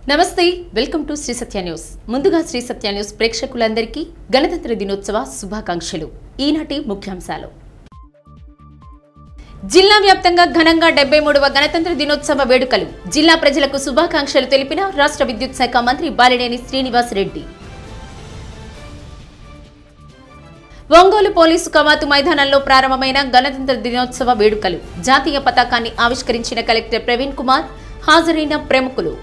నమస్తే welcome to Shri Satya news ముందుగా Shri Satya news ప్రేక్షకులందరికీ గణతంత్ర దినోత్సవ శుభాకాంక్షలు ఈనాటి ముఖ్యాంశాలు జిల్లా వ్యాప్తంగా ఘనంగా డెబ్బై మూడవ గణతంత్ర దినోత్సవ వేడుకలు జిల్లా ప్రజలకు శుభాకాంక్షలు తెలిపిన రాష్ట్ర విద్యుత్ శాఖ మంత్రి బాలినేని శ్రీనివాస్ రెడ్డి ఒంగోలు పోలీసు కవాతు మైదానంలో ప్రారంభమైన గణతంత్ర దినోత్సవ వేడుకలు జాతీయ పతాకాన్ని ఆవిష్కరించిన కలెక్టర్ ప్రవీణ్ కుమార్ హాజరైన ప్రముఖులు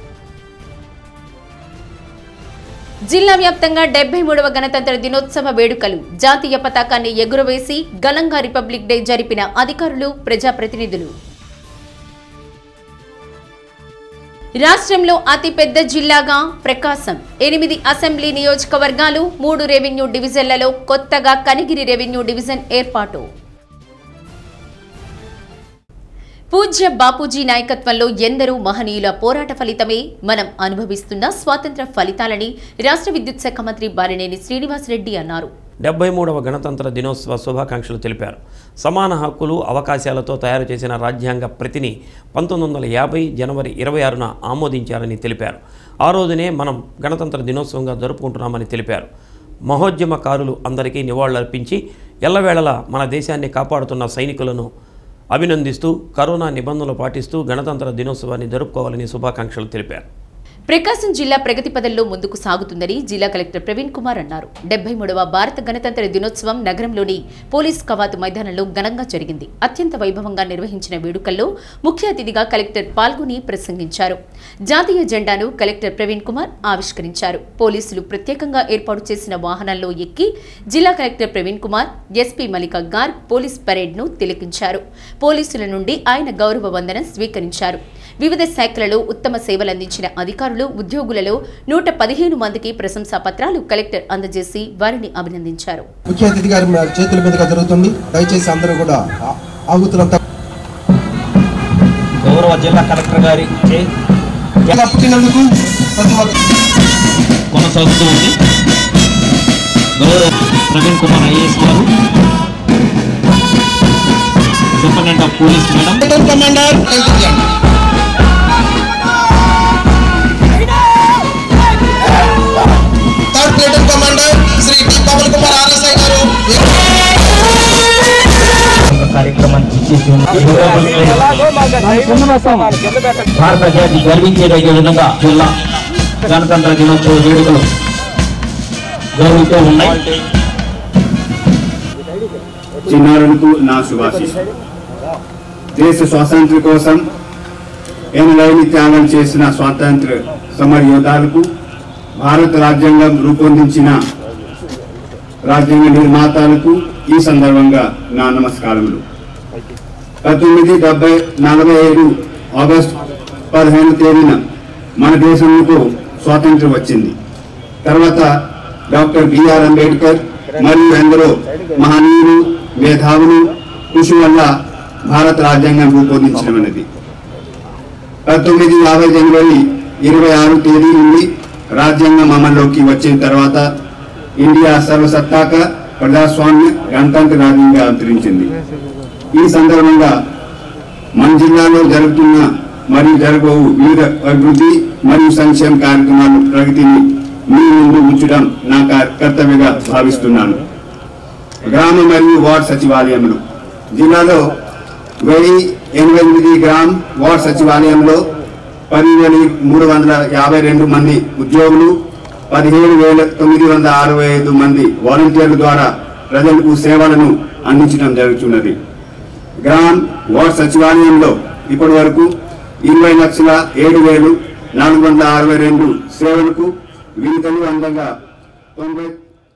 జిల్లా వ్యాప్తంగా డెబ్బై మూడవ గణతంత్ర దినోత్సవ వేడుకలు జాతీయ పతాకాన్ని ఎగురవేసి ఘనంగా రిపబ్లిక్ డే జరిపిన అధికారులు ప్రజాప్రతినిధులు రాష్ట్రంలో అతిపెద్ద జిల్లాగా ప్రకాశం ఎనిమిది అసెంబ్లీ నియోజకవర్గాలు మూడు రెవెన్యూ డివిజన్లలో కొత్తగా కనిగిరి రెవెన్యూ డివిజన్ ఏర్పాటు పూజ్య బాపూజీ నాయకత్వంలో ఎందరో మహనీయుల పోరాట ఫలితమే మనం అనుభవిస్తున్న స్వాతంత్ర ఫలితాలని రాష్ట్ర విద్యుత్ శాఖ మంత్రి బాలినేని శ్రీనివాస్ రెడ్డి అన్నారు డెబ్బై మూడవ గణతంత్ర దినోత్సవ శుభాకాంక్షలు తెలిపారు సమాన హక్కులు అవకాశాలతో తయారు చేసిన రాజ్యాంగ ప్రతిని పంతొమ్మిది వందల యాభై జనవరి ఇరవై ఆరున ఆమోదించారని తెలిపారు ఆ రోజునే మనం గణతంత్ర దినోత్సవంగా జరుపుకుంటున్నామని తెలిపారు మహోద్యమకారులు అందరికీ నివాళులర్పించి ఎల్లవేళలా మన దేశాన్ని కాపాడుతున్న సైనికులను అభినందిస్తూ కరోనా నిబంధనలు పాటిస్తూ గణతంత్ర దినోత్సవాన్ని జరుపుకోవాలని శుభాకాంక్షలు తెలిపారు ప్రకాశం జిల్లా ప్రగతి పదంలో ముందుకు సాగుతుందని జిల్లా కలెక్టర్ ప్రవీణ్ కుమార్ అన్నారు డెబ్బై మూడవ భారత గణతంత్ర దినోత్సవం నగరంలోని పోలీస్ కవాతు మైదానంలో ఘనంగా జరిగింది అత్యంత వైభవంగా నిర్వహించిన వేడుకల్లో ముఖ్య అతిథిగా కలెక్టర్ పాల్గొని ప్రసంగించారు జాతీయ జెండాను కలెక్టర్ ప్రవీణ్ కుమార్ ఆవిష్కరించారు పోలీసులు ప్రత్యేకంగా ఏర్పాటు చేసిన వాహనాల్లో ఎక్కి జిల్లా collector Praveen Kumar SP Malika Garg police పరేడ్ను తిలకించారు పోలీసుల నుండి ఆయన గౌరవ వందనం స్వీకరించారు వివిధ శాఖలలో ఉత్తమ సేవలందించిన అధికారులు ఉద్యోగులలో నూట పదిహేను మందికి ప్రశంసా పత్రాలు కలెక్టర్ అందజేసి వారిని అభినందించారు ముఖ్య అతిథి గారి మ- చేతుల మీదుగా జరుగుతుంది దయచేసి అందరూ కూడా ఆ- ఆగుతున్నంత గౌరవ జిల్లా కలెక్టర్ గారి చే అప్పటినందుకు ప్రతి ఒక్క కొనసాగుతూ ఉంది గౌరవ ప్రవీణ్ కుమార్ ఐఏఎస్ గారు superintendent of police madam commander third platoon commander Shri T Pavan Kumar RSI గారు ఒక కార్యక్రమాన్ని ఇచ్చేసి ఉన్నారు. భారత జాతి గర్వించేదగే విధంగా జిల్లా గణతంత్ర దినోత్సవ వేడుకలు జరుగుతూ ఉన్నాయి చిన్నారులకు నా శుభాశీస్సులు దేశ స్వాతంత్ర్య కోసం ఎనలేని త్యాగం చేసిన స్వాతంత్ర సమర యోధాలకు భారత రాజ్యాంగం రూపొందించిన రాజ్యాంగ నిర్మాతలకు ఈ సందర్భంగా నా నమస్కారములు పంతొమ్మిది డెబ్బై నలభై ఏడు ఆగస్టు పదిహేను తేదీన మన దేశంలో స్వాతంత్ర్యం వచ్చింది తర్వాత డాక్టర్ బిఆర్ అంబేద్కర్ మరియు ఎందరో మహనీయులు మేధావులు కృషి వల్ల భారత రాజ్యాంగం రూపొందించడమైనది పంతొమ్మిది యాభై జనవరి ఇరవై ఆరు తేదీ నుండి రాజ్యాంగం అమల్లోకి వచ్చిన తర్వాత ఇండియా సర్వసత్తాక ప్రజాస్వామ్య గణతంత్ర రాజ్యంగా అవతరించింది ఈ సందర్భంగా మన జిల్లాలో జరుగుతున్న మరియు జరగబోవు వివిధ అభివృద్ధి మరియు సంక్షేమ కార్యక్రమాల ప్రగతిని మీ ముందు ఉంచడం నా కా- కర్తవ్యంగా భావిస్తున్నాను గ్రామ మరియు వార్డ్ సచివాలయములు జిల్లాలో వెయ్యి ఎనభై ఎనిమిది గ్రామ్ వార్డ్ సచివాలయంలో పదివేల మూడు వందల యాభై రెండు మంది ఉద్యోగులు పదిహేడు వేల తొమ్మిది వందల అరవై ఐదు మంది వాలంటీర్ల ద్వారా ప్రజలకు సేవలను అందించడం జరుగుతున్నది గ్రామ్ వార్డ్ సచివాలయంలో ఇప్పటి వరకు ఇరవై లక్షల ఏడు వేలు నాలుగు వందల అరవై రెండు సేవలకు వినితలు అందంగా తొంభై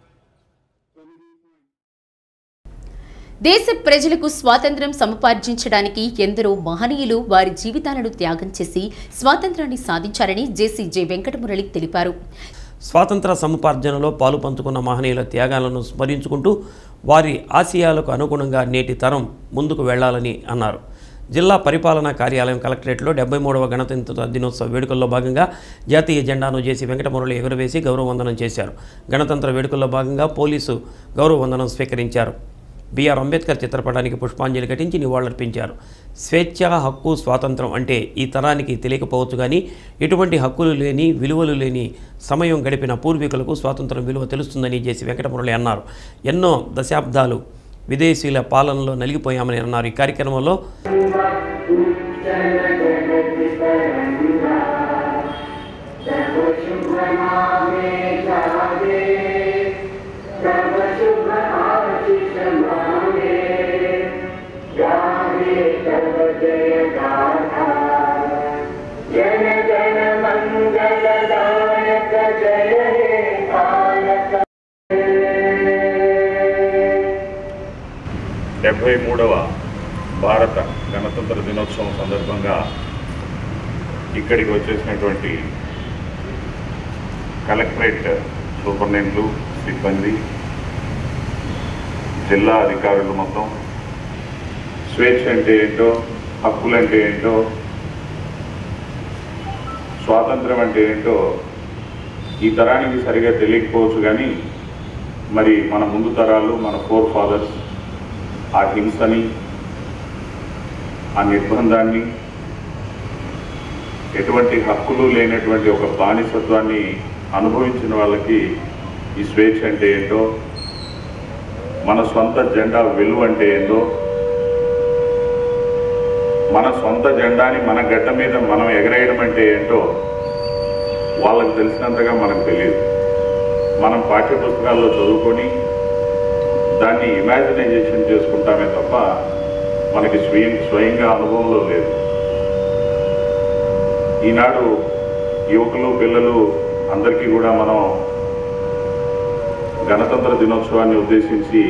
దేశ ప్రజలకు స్వాతంత్ర్యం సముపార్జించడానికి ఎందరో మహనీయులు వారి జీవితాలను త్యాగం చేసి స్వాతంత్రాన్ని సాధించారని జేసీ జె వెంకటమురళి తెలిపారు స్వాతంత్ర సముపార్జనలో పాలు పంచుకున్న మహనీయుల త్యాగాలను స్మరించుకుంటూ వారి ఆశయాలకు అనుగుణంగా నేటి తరం ముందుకు వెళ్లాలని అన్నారు జిల్లా పరిపాలనా కార్యాలయం కలెక్టరేట్లో డెబ్బై మూడవ గణతంత్ర దినోత్సవ వేడుకల్లో భాగంగా జాతీయ జెండాను చేసి వెంకటమురళి ఎగురవేసి గౌరవ వందనం చేశారు గణతంత్ర వేడుకల్లో భాగంగా పోలీసు గౌరవ వందనం స్వీకరించారు బిఆర్ అంబేద్కర్ చిత్రపటానికి పుష్పాంజలి ఘటించి నివాళులర్పించారు స్వేచ్ఛ హక్కు స్వాతంత్రం అంటే ఈ తరానికి తెలియకపోవచ్చు కానీ ఎటువంటి హక్కులు లేని విలువలు లేని సమయం గడిపిన పూర్వీకులకు స్వాతంత్రం విలువ తెలుస్తుందని జేసి వెంకటమురళి అన్నారు ఎన్నో దశాబ్దాలు విదేశీయుల పాలనలో నలిగిపోయామని అన్నారు ఈ కార్యక్రమంలో డెబ్భై మూడవ భారత గణతంత్ర దినోత్సవం సందర్భంగా ఇక్కడికి వచ్చేసినటువంటి కలెక్టరేట్ సూపరింటెండెంట్లు సిబ్బంది జిల్లా అధికారులు మొత్తం స్వేచ్ఛ అంటే ఏంటో హక్కులు అంటే ఏంటో స్వాతంత్రం అంటే ఏంటో ఈ తరానికి సరిగా తెలియకపోవచ్చు కానీ మరి మన ముందు తరాలు మన ఫోర్ ఫాదర్స్ ఆ హింసని ఆ నిర్బంధాన్ని ఎటువంటి హక్కులు లేనటువంటి ఒక బానిసత్వాన్ని అనుభవించిన వాళ్ళకి ఈ స్వేచ్ఛ అంటే ఏంటో మన సొంత జెండా విలువ అంటే ఏంటో మన సొంత జెండాని మన గడ్డ మీద మనం ఎగరేయడం అంటే ఏంటో వాళ్ళకి తెలిసినంతగా మనకు తెలియదు మనం పాఠ్యపుస్తకాల్లో చదువుకొని దాన్ని ఇమాజినైజేషన్ చేసుకుంటామే తప్ప మనకి స్వయం స్వయంగా అనుభవంలో లేదు ఈనాడు యువకులు పిల్లలు అందరికీ కూడా మనం గణతంత్ర దినోత్సవాన్ని ఉద్దేశించి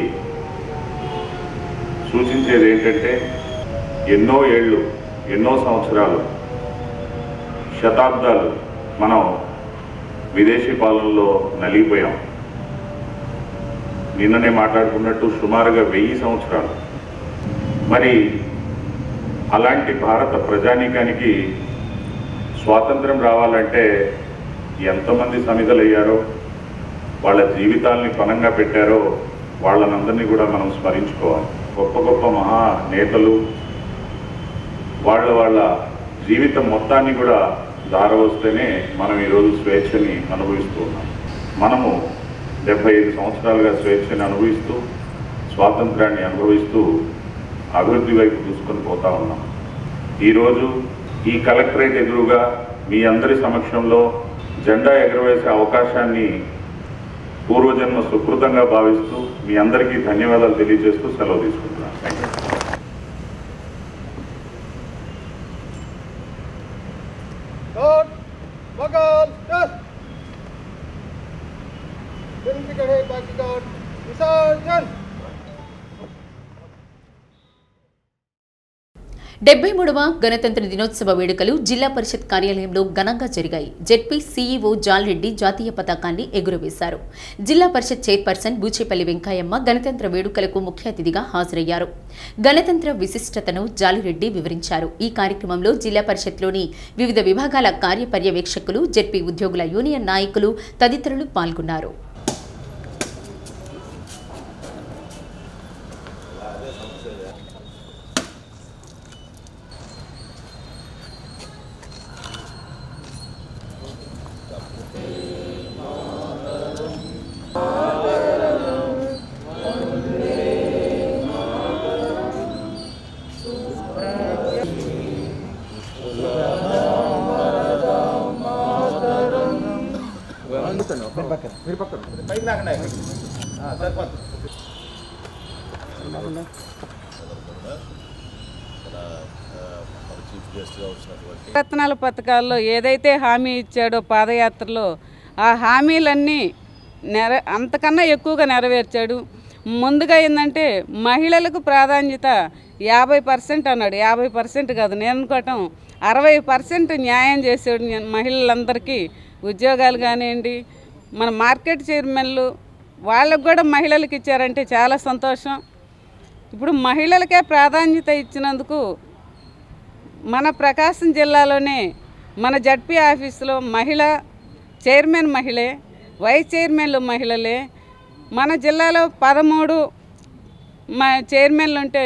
సూచించేది ఏంటంటే ఎన్నో ఏళ్ళు ఎన్నో సంవత్సరాలు శతాబ్దాలు మనం విదేశీ పాలనలో నలిగిపోయాం నిన్ననే మాట్లాడుకున్నట్టు సుమారుగా వెయ్యి సంవత్సరాలు మరి అలాంటి భారత ప్రజానీకానికి స్వాతంత్రం రావాలంటే ఎంతమంది సమిధలయ్యారో వాళ్ళ జీవితాల్ని పనంగా పెట్టారో వాళ్ళనందరినీ కూడా మనం స్మరించుకోవాలి గొప్ప గొప్ప మహా నేతలు వాళ్ళ వాళ్ళ జీవితం మొత్తాన్ని కూడా దారవస్తేనే మనం ఈరోజు స్వేచ్ఛని అనుభవిస్తూ ఉన్నాం మనము డెబ్బై ఐదు సంవత్సరాలుగా స్వేచ్ఛని అనుభవిస్తూ స్వాతంత్రాన్ని అనుభవిస్తూ అభివృద్ధి వైపు దూసుకొని పోతా ఉన్నాం ఈరోజు ఈ కలెక్టరేట్ ఎదురుగా మీ అందరి సమక్షంలో జెండా ఎగరవేసే అవకాశాన్ని పూర్వజన్మ సుకృతంగా భావిస్తూ మీ అందరికీ ధన్యవాదాలు తెలియజేస్తూ సెలవు తీసుకుంటున్నాను thank you Down, Bagal, yes. Then pick ahead, back it out. Visurgence. డెబ్బై మూడవ గణతంత్ర దినోత్సవ వేడుకలు జిల్లా పరిషత్ కార్యాలయంలో ఘనంగా జరిగాయి జెడ్పీ సీఈఓ జాల్రెడ్డి జాతీయ పతాకాన్ని ఎగురవేశారు జిల్లా పరిషత్ చైర్పర్సన్ బూచేపల్లి వెంకయ్యమ్మ గణతంత్ర వేడుకలకు ముఖ్య అతిథిగా హాజరయ్యారు గణతంత్ర విశిష్టతను జాలిరెడ్డి వివరించారు ఈ కార్యక్రమంలో జిల్లా పరిషత్లోని వివిధ విభాగాల కార్యపర్యవేక్షకులు జెడ్పీ ఉద్యోగుల యూనియన్ నాయకులు తదితరులు పాల్గొన్నారు రత్నాల పథకాల్లో ఏదైతే హామీ ఇచ్చాడో పాదయాత్రలో ఆ హామీలన్నీ నెర అంతకన్నా ఎక్కువగా నెరవేర్చాడు ముందుగా ఏంటంటే మహిళలకు ప్రాధాన్యత యాభై పర్సెంట్ అన్నాడు యాభై పర్సెంట్ కాదు నేను అనుకోవటం అరవై పర్సెంట్ న్యాయం చేసాడు నే- మహిళలందరికీ ఉద్యోగాలు కానివ్వండి మన మార్కెట్ చైర్మన్లు వాళ్ళకు కూడా మహిళలకు ఇచ్చారంటే చాలా సంతోషం ఇప్పుడు మహిళలకే ప్రాధాన్యత ఇచ్చినందుకు మన ప్రకాశం జిల్లాలోనే మన జడ్పీ ఆఫీసులో మహిళ చైర్మన్ మహిళే వైస్ చైర్మన్లు మహిళలే మన జిల్లాలో పదమూడు మా చైర్మన్లు ఉంటే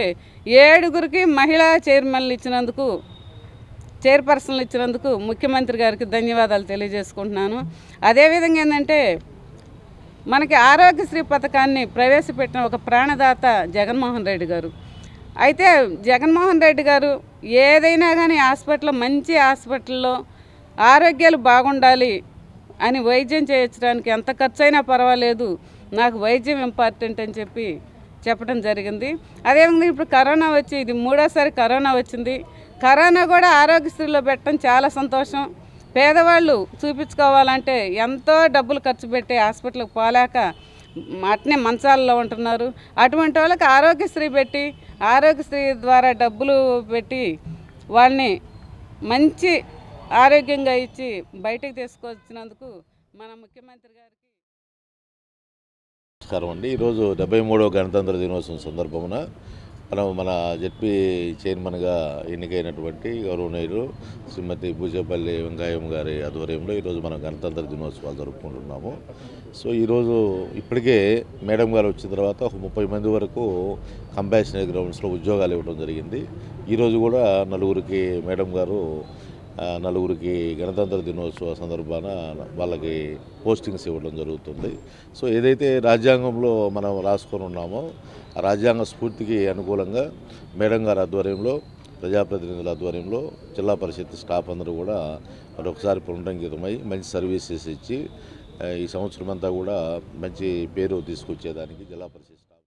ఏడుగురికి మహిళా చైర్మన్లు ఇచ్చినందుకు చైర్పర్సన్లు ఇచ్చినందుకు ముఖ్యమంత్రి గారికి ధన్యవాదాలు తెలియజేసుకుంటున్నాను అదేవిధంగా ఏంటంటే మనకి ఆరోగ్యశ్రీ పథకాన్ని ప్రవేశపెట్టిన ఒక ప్రాణదాత జగన్మోహన్ రెడ్డి గారు అయితే జగన్మోహన్ రెడ్డి గారు ఏదైనా కానీ హాస్పిటల్ మంచి హాస్పిటల్లో ఆరోగ్యాలు బాగుండాలి అని వైద్యం చేయించడానికి ఎంత ఖర్చు అయినా పర్వాలేదు నాకు వైద్యం ఇంపార్టెంట్ అని చెప్పి చెప్పడం జరిగింది అదేవిధంగా ఇప్పుడు కరోనా వచ్చి ఇది మూడోసారి కరోనా వచ్చింది కరోనా కూడా ఆరోగ్యశ్రీలో పెట్టడం చాలా సంతోషం పేదవాళ్ళు చూపించుకోవాలంటే ఎంతో డబ్బులు ఖర్చు పెట్టి హాస్పిటల్కి పోలేక అట్నే మంచాలలో ఉంటున్నారు అటువంటి వాళ్ళకి ఆరోగ్యశ్రీ పెట్టి ఆరోగ్యశ్రీ ద్వారా డబ్బులు పెట్టి వాళ్ళని మంచి ఆరోగ్యంగా ఇచ్చి బయటికి తీసుకొచ్చినందుకు మన ముఖ్యమంత్రి గారికి నమస్కారం అండి ఈరోజు డెబ్బై మూడవ గణతంత్ర దినోత్సవం సందర్భమున మనం మన జడ్పీ చైర్మన్గా ఎన్నికైనటువంటి గౌరవనీయులు శ్రీమతి పూజపల్లి వెంకయ్యం గారి ఆధ్వర్యంలో ఈరోజు మనం గణతంత్ర దినోత్సవాలు జరుపుకుంటున్నాము సో ఈరోజు ఇప్పటికే మేడం గారు వచ్చిన తర్వాత ఒక ముప్పై మంది వరకు కంపాషనరీ గ్రౌండ్స్లో ఉద్యోగాలు ఇవ్వడం జరిగింది ఈరోజు కూడా నలుగురికి మేడం గారు ఆ, నలుగురికి గణతంత్ర దినోత్సవ సందర్భాన వాళ్ళకి పోస్టింగ్స్ ఇవ్వడం జరుగుతుంది సో ఏదైతే రాజ్యాంగంలో మనం రాసుకొని ఉన్నామో ఆ రాజ్యాంగ స్ఫూర్తికి అనుకూలంగా మేడం గారి ఆధ్వర్యంలో ప్రజాప్రతినిధుల ఆధ్వర్యంలో జిల్లా పరిషత్ స్టాఫ్ అందరూ కూడా మరొకసారి పునరంకితమై మంచి సర్వీసెస్ ఇచ్చి ఆ, ఈ సంవత్సరం అంతా కూడా మంచి పేరు తీసుకొచ్చేదానికి జిల్లా పరిషత్ స్టాఫ్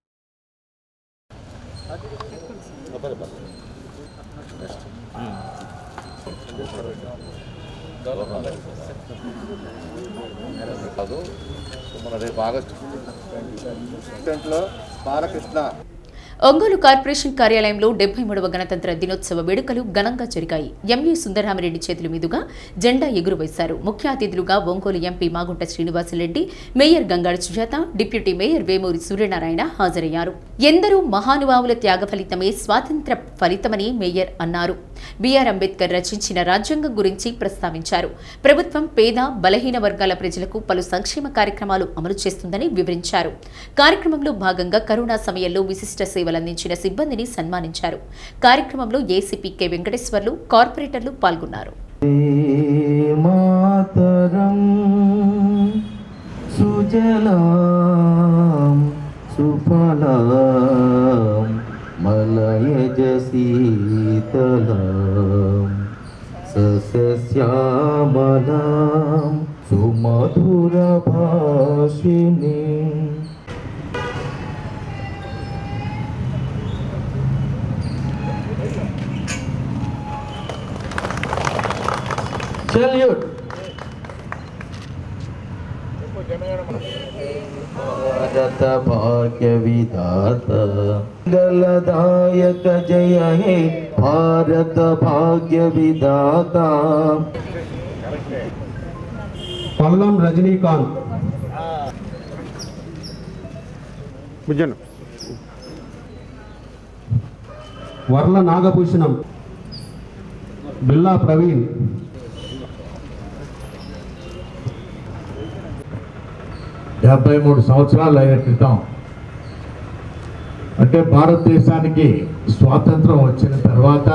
కాదు సో మన రేపు ఆగస్టు బాలకృష్ణ ఒంగోలు కార్పొరేషన్ కార్యాలయంలో డెబ్బై మూడవ గణతంత్ర దినోత్సవ వేడుకలు ఘనంగా జరిగాయి ఎంయూ సుందరరామిరెడ్డి చేతుల మీదుగా జెండా ఎగురవేశారు ముఖ్య అతిథులుగా Ongole MP Magunta Srinivasa Reddy mayor Gangada Sujatha deputy mayor Vemuri Suryanarayana హాజరయ్యారు ఎందరో మహానుభావుల త్యాగ ఫలితమే స్వాతంత్ర ఫలితమని మేయర్ అన్నారు బిఆర్ అంబేద్కర్ రచించిన రాజ్యాంగం గురించి ప్రస్తావించారు ప్రభుత్వం పేద బలహీన వర్గాల ప్రజలకు పలు సంక్షేమ కార్యక్రమాలు అమలు చేస్తుందని వివరించారు కార్యక్రమంలో భాగంగా కరోనా సమయంలో విశిష్ట సేవలందించిన సిబ్బందిని సన్మానించారు కార్యక్రమంలో ఏసీపీ కె వెంకటేశ్వర్లు కార్పొరేటర్లు పాల్గొన్నారు మాతరం సుజలాం సుఫలాం మలయజ శీతలాం సస్యశ్యామలాం సుమధుర భాషిణీ Salute. భారత భాగ్య విధాత మంగళదాయక జయ హే భారత భాగ్య విధాత పల్లం రజనీకాంత్ వర్ల నాగభూషణం బిల్లా ప్రవీణ్ డెబ్బై మూడు సంవత్సరాల క్రితం అంటే భారతదేశానికి స్వాతంత్రం వచ్చిన తర్వాత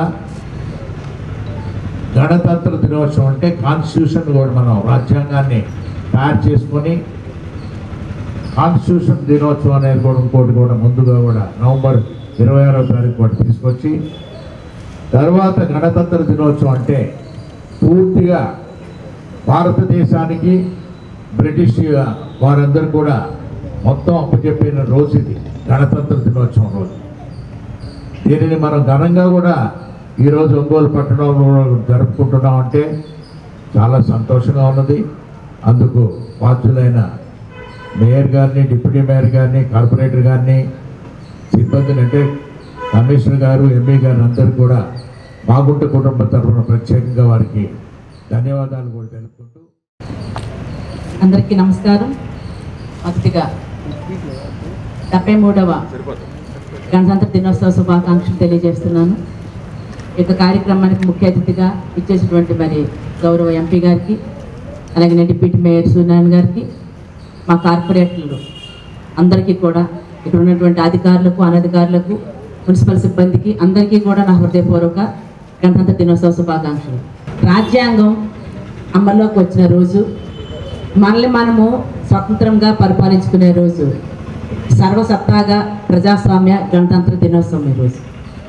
గణతంత్ర దినోత్సవం అంటే కాన్స్టిట్యూషన్ కూడా మనం రాజ్యాంగాన్ని తయారు చేసుకొని కాన్స్టిట్యూషన్ దినోత్సవం అనేది కూడా ఇంకోటి కూడా ముందుగా కూడా నవంబర్ ఇరవై ఆరో తారీఖు కూడా తీసుకొచ్చి తర్వాత గణతంత్ర దినోత్సవం అంటే పూర్తిగా భారతదేశానికి బ్రిటిష్ వారందరూ కూడా మొత్తం అప్పచెప్పిన రోజు ఇది గణతంత్ర దినోత్సవం రోజు దీనిని మనం ఘనంగా కూడా ఈరోజు ఒంగోలు పట్టణంలో జరుపుకుంటున్నాం అంటే చాలా సంతోషంగా ఉన్నది అందుకు బాధ్యులైన మేయర్ గారిని డిప్యూటీ మేయర్ గారిని కార్పొరేటర్ గారిని సిబ్బందిని అంటే కమిషనర్ గారు ఎంఈ గారు అందరూ కూడా మాగుంట కుటుంబం తరఫున ప్రత్యేకంగా వారికి ధన్యవాదాలు కూడా తెలుపుకుంటూ అందరికీ నమస్కారం మొదటిగా డెబ్బై మూడవ గణతంత్ర దినోత్సవ శుభాకాంక్షలు తెలియజేస్తున్నాను ఈ యొక్క కార్యక్రమానికి ముఖ్య అతిథిగా ఇచ్చేసినటువంటి మరి గౌరవ ఎంపీ గారికి అలాగే డిప్యూటీ మేయర్ సూర్యనారాయణ గారికి మా కార్పొరేటర్లు అందరికీ కూడా ఇక్కడ ఉన్నటువంటి అధికారులకు అనధికారులకు మున్సిపల్ సిబ్బందికి అందరికీ కూడా నా హృదయపూర్వక గణతంత్ర దినోత్సవ శుభాకాంక్షలు రాజ్యాంగం అమల్లోకి వచ్చిన రోజు మనల్ని మనము స్వతంత్రంగా పరిపాలించుకునే రోజు సర్వసత్తాగా ప్రజాస్వామ్య గణతంత్ర దినోత్సవం ఈ రోజు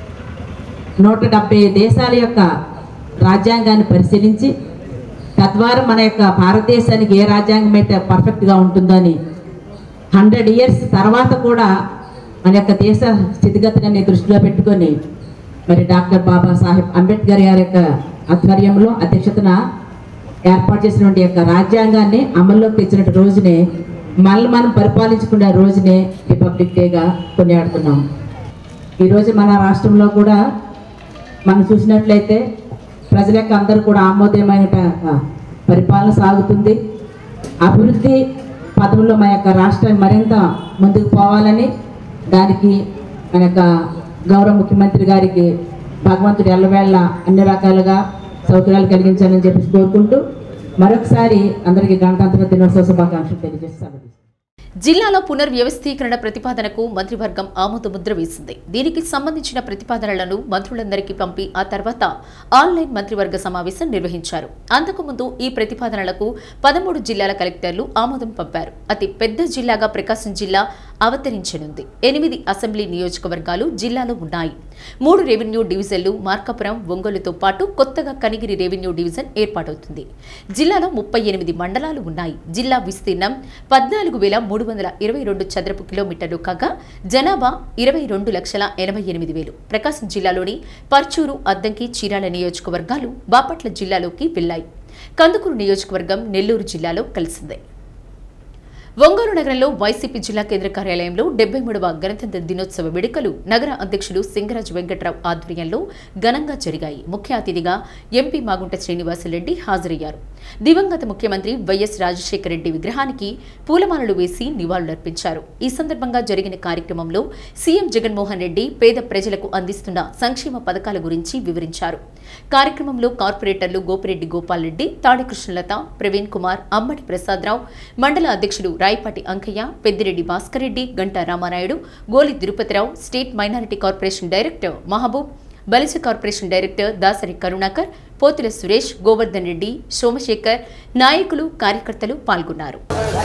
నూట డెబ్బై దేశాల యొక్క రాజ్యాంగాన్ని పరిశీలించి తద్వారా మన యొక్క భారతదేశానికి ఏ రాజ్యాంగం అయితే పర్ఫెక్ట్గా ఉంటుందో అని హండ్రెడ్ ఇయర్స్ తర్వాత కూడా మన యొక్క దేశ స్థితిగతులని దృష్టిలో పెట్టుకొని మరి డాక్టర్ బాబాసాహెబ్ అంబేద్కర్ గారి యొక్క ఆధ్వర్యంలో అధ్యక్షతన ఏర్పాటు చేసినటువంటి యొక్క రాజ్యాంగాన్ని అమల్లోకి తెచ్చినట్టు రోజునే మనల్ని మనం పరిపాలించుకునే రోజునే రిపబ్లిక్ డేగా కొనియాడుతున్నాం ఈరోజు మన రాష్ట్రంలో కూడా మనం చూసినట్లయితే ప్రజల యొక్క అందరూ కూడా ఆమోదమైన పరిపాలన సాగుతుంది అభివృద్ధి పదవుల్లో మన యొక్క రాష్ట్రం మరింత ముందుకు పోవాలని దానికి మన యొక్క గౌరవ ముఖ్యమంత్రి గారికి భగవంతుడు ఎల్లవేళ్ళ అన్ని రకాలుగా సౌకర్యాలు కలిగించాలని చెప్పి కోరుకుంటూ మరొకసారి అందరికీ గణతంత్ర దినోత్సవ శుభాకాంక్షలు తెలియజేస్తాను జిల్లాలో పునర్వ్యవస్థీకరణ ప్రతిపాదనకు మంత్రివర్గం ఆమోదముద్ర వేసింది దీనికి సంబంధించిన ప్రతిపాదనలను మంత్రులందరికీ పంపి ఆ తర్వాత ఆన్లైన్ మంత్రివర్గ సమావేశం నిర్వహించారు అంతకుముందు ఈ ప్రతిపాదనలకు పదమూడు జిల్లాల కలెక్టర్లు ఆమోదం పంపారు అతి పెద్ద జిల్లాగా ప్రకాశం జిల్లా అవతరించనుంది ఎనిమిది అసెంబ్లీ నియోజకవర్గాలు జిల్లాలో ఉన్నాయి మూడు రెవెన్యూ డివిజన్లు మార్కాపురం ఒంగోలుతో పాటు కొత్తగా కనిగిరి రెవెన్యూ డివిజన్ ఏర్పాటవుతుంది జిల్లాలో ముప్పై ఎనిమిది మండలాలు ఉన్నాయి జిల్లా విస్తీర్ణం పద్నాలుగు వేల మూడు వందల ఇరవై రెండు చదరపు కిలోమీటర్లు కాగా జనాభా ఇరవై రెండు లక్షల ఎనభై ఎనిమిది వేలు ప్రకాశం జిల్లాలోని పర్చూరు అద్దంకి చీరాల నియోజకవర్గాలు బాపట్ల జిల్లాలోకి వెళ్లాయి కందుకూరు నియోజకవర్గం నెల్లూరు జిల్లాలో కలిసిందే ఒంగోలు నగరంలో వైసీపీ జిల్లా కేంద్ర కార్యాలయంలో డెబ్బై మూడవ గణతంత్ర దినోత్సవ వేడుకలు నగర అధ్యక్షుడు సింగరాజు వెంకట్రావు ఆధ్వర్యంలో ఘనంగా జరిగాయి ముఖ్య అతిథిగా ఎంపీ మాగుంట శ్రీనివాసరెడ్డి హాజరయ్యారు దివంగత ముఖ్యమంత్రి వైఎస్ రాజశేఖర రెడ్డి విగ్రహానికి పూలమాలలు వేసి నివాళులర్పించారు ఈ సందర్భంగా జరిగిన కార్యక్రమంలో సీఎం జగన్మోహన్ రెడ్డి పేద ప్రజలకు అందిస్తున్న సంక్షేమ పథకాల గురించి వివరించారు కార్యక్రమంలో కార్పొరేటర్లు గోపిరెడ్డి గోపాల్ రెడ్డి తాడి కృష్ణలత ప్రవీణ్ కుమార్ అమ్మటి ప్రసాదరావు మండల అధ్యక్షుడు Rayapati Ankaiah Peddireddy Bhaskar Reddy Ganta Ramanaidu Goli Tirupatirao state minority corporation director Mahaboob Balija corporation director Dasari Karunakar Pothula Suresh Govardhan Reddy Somashekar నాయకులు కార్యకర్తలు పాల్గొన్నారు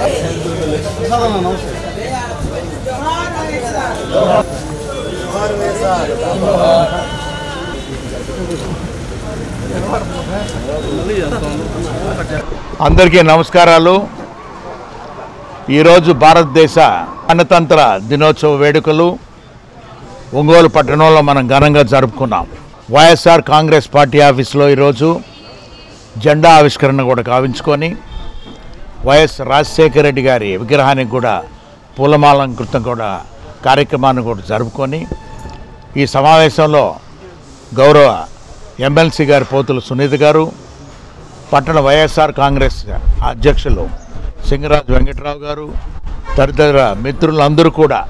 అందరికీ నమస్కారాలు ఈరోజు భారతదేశ గణతంత్ర దినోత్సవ వేడుకలు ఒంగోలు పట్టణంలో మనం ఘనంగా జరుపుకున్నాం వైఎస్ఆర్ కాంగ్రెస్ పార్టీ ఆఫీస్లో ఈరోజు జెండా ఆవిష్కరణ కూడా కావించుకొని వైఎస్ రాజశేఖర రెడ్డి గారి విగ్రహానికి కూడా పూలమాలంకృతం కూడా కార్యక్రమాన్ని కూడా జరుపుకొని ఈ సమావేశంలో గౌరవ ఎమ్మెల్సీ గారి పోతుల సునీత గారు పట్టణ వైఎస్ఆర్ కాంగ్రెస్ అధ్యక్షులు సింగరాజు వెంకట్రావు గారు తదితర మిత్రులందరూ కూడా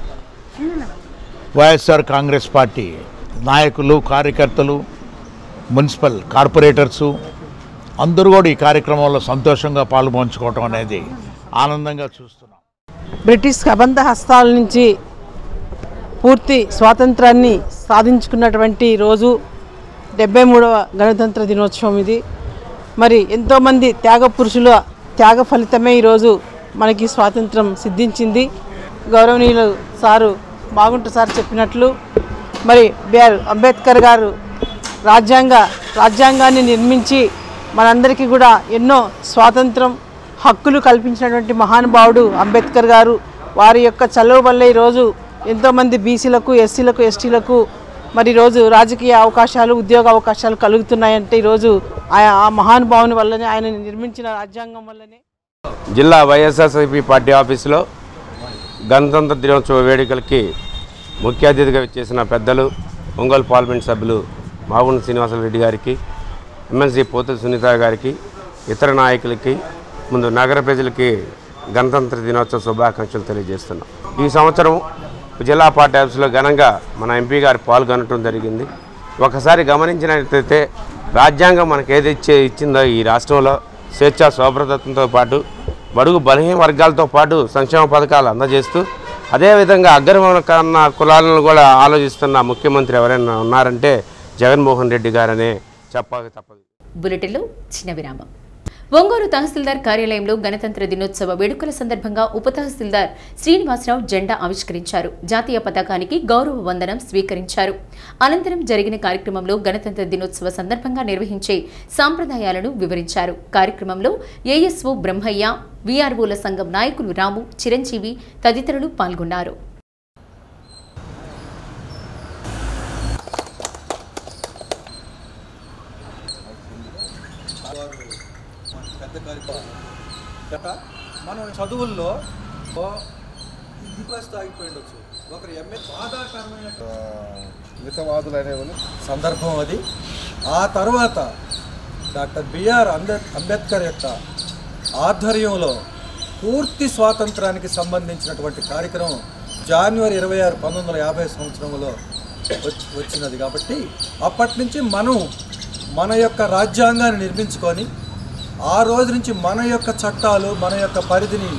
వైఎస్ఆర్ కాంగ్రెస్ పార్టీ నాయకులు కార్యకర్తలు మున్సిపల్ కార్పొరేటర్సు అందరూ కూడా ఈ కార్యక్రమంలో సంతోషంగా పాల్పంచుకోవటం అనేది ఆనందంగా చూస్తున్నాం బ్రిటిష్ కబంధ హస్తాల నుంచి పూర్తి స్వాతంత్రాన్ని సాధించుకున్నటువంటి రోజు డెబ్బై మూడవ గణతంత్ర దినోత్సవం ఇది మరి ఎంతోమంది త్యాగ పురుషుల త్యాగ ఫలితమే ఈరోజు మనకి స్వాతంత్రం సిద్ధించింది గౌరవనీయులు సారు బాగుంట సార్ చెప్పినట్లు మరి బిఆర్ అంబేద్కర్ గారు రాజ్యాంగ రాజ్యాంగాన్ని నిర్మించి మనందరికీ కూడా ఎన్నో స్వాతంత్రం హక్కులు కల్పించినటువంటి మహానుభావుడు అంబేద్కర్ గారు వారి యొక్క చలువ వల్ల ఈరోజు ఎంతోమంది బీసీలకు ఎస్సీలకు ఎస్టీలకు మరి ఈరోజు రాజకీయ అవకాశాలు ఉద్యోగ అవకాశాలు కలుగుతున్నాయంటే ఈరోజు ఆ- ఆ మహానుభావుని వల్లనే ఆయన నిర్మించిన రాజ్యాంగం వల్లనే జిల్లా వైఎస్ఆర్సీపీ పార్టీ ఆఫీసులో గణతంత్ర దినోత్సవ వేడుకలకి ముఖ్య అతిథిగా చేసిన పెద్దలు ఒంగోలు పార్లమెంట్ సభ్యులు మాగుండ శ్రీనివాసరెడ్డి గారికి ఎమ్మెల్సీ పోతు సునీత గారికి ఇతర నాయకులకి ముందు నగర ప్రజలకి గణతంత్ర దినోత్సవ శుభాకాంక్షలు తెలియజేస్తున్నాం ఈ సంవత్సరం జిల్లా పార్టీ ఆఫీసులో ఘనంగా మన ఎంపీ గారు పాల్గొనడం జరిగింది ఒకసారి గమనించినట్లయితే రాజ్యాంగం మనకు ఏది ఇచ్చే ఇచ్చిందో ఈ రాష్ట్రంలో స్వేచ్ఛ శోభ్రతత్వంతో పాటు బడుగు బలహీన వర్గాలతో పాటు సంక్షేమ పథకాలు అందజేస్తూ అదేవిధంగా అగ్రవర్ణ కన్నా కులాలను కూడా ఆలోచిస్తున్న ముఖ్యమంత్రి ఎవరైనా ఉన్నారంటే జగన్మోహన్ రెడ్డి గారనే చెప్పక తప్పదు బులెటిన్లో చిన్న విరామం ఒంగోలు తహసీల్దార్ కార్యాలయంలో గణతంత్ర దినోత్సవ వేడుకల సందర్భంగా ఉప తహసీల్దార్ శ్రీనివాసరావు జెండా ఆవిష్కరించారు జాతీయ పతాకానికి గౌరవ వందనం స్వీకరించారు అనంతరం జరిగిన కార్యక్రమంలో గణతంత్ర దినోత్సవ సందర్భంగా నిర్వహించే సాంప్రదాయాలను వివరించారు కార్యక్రమంలో ఏఎస్ఓ బ్రహ్మయ్య వీఆర్ఓల సంఘం నాయకులు రాము చిరంజీవి తదితరులు పాల్గొన్నారు పెద్ద కార్యక్రమం గత మనం చదువుల్లో ఇది క్లాస్ ఆగిపోయి ఉండొచ్చు ఒకరు ఎంఏ బాధాకరమైన మితవాదులు అనేవాళ్ళు సందర్భం అది ఆ తర్వాత డాక్టర్ బిఆర్ అంబే అంబేద్కర్ యొక్క ఆధ్వర్యంలో పూర్తి స్వాతంత్రానికి సంబంధించినటువంటి కార్యక్రమం జనవరి ఇరవై ఆరు పంతొమ్మిది వందల యాభై సంవత్సరంలో వచ్చి వచ్చినది కాబట్టి అప్పటి నుంచి మనం మన యొక్క రాజ్యాంగాన్ని నిర్మించుకొని ఆ రోజు నుంచి మన యొక్క చట్టాలు మన యొక్క పరిధిని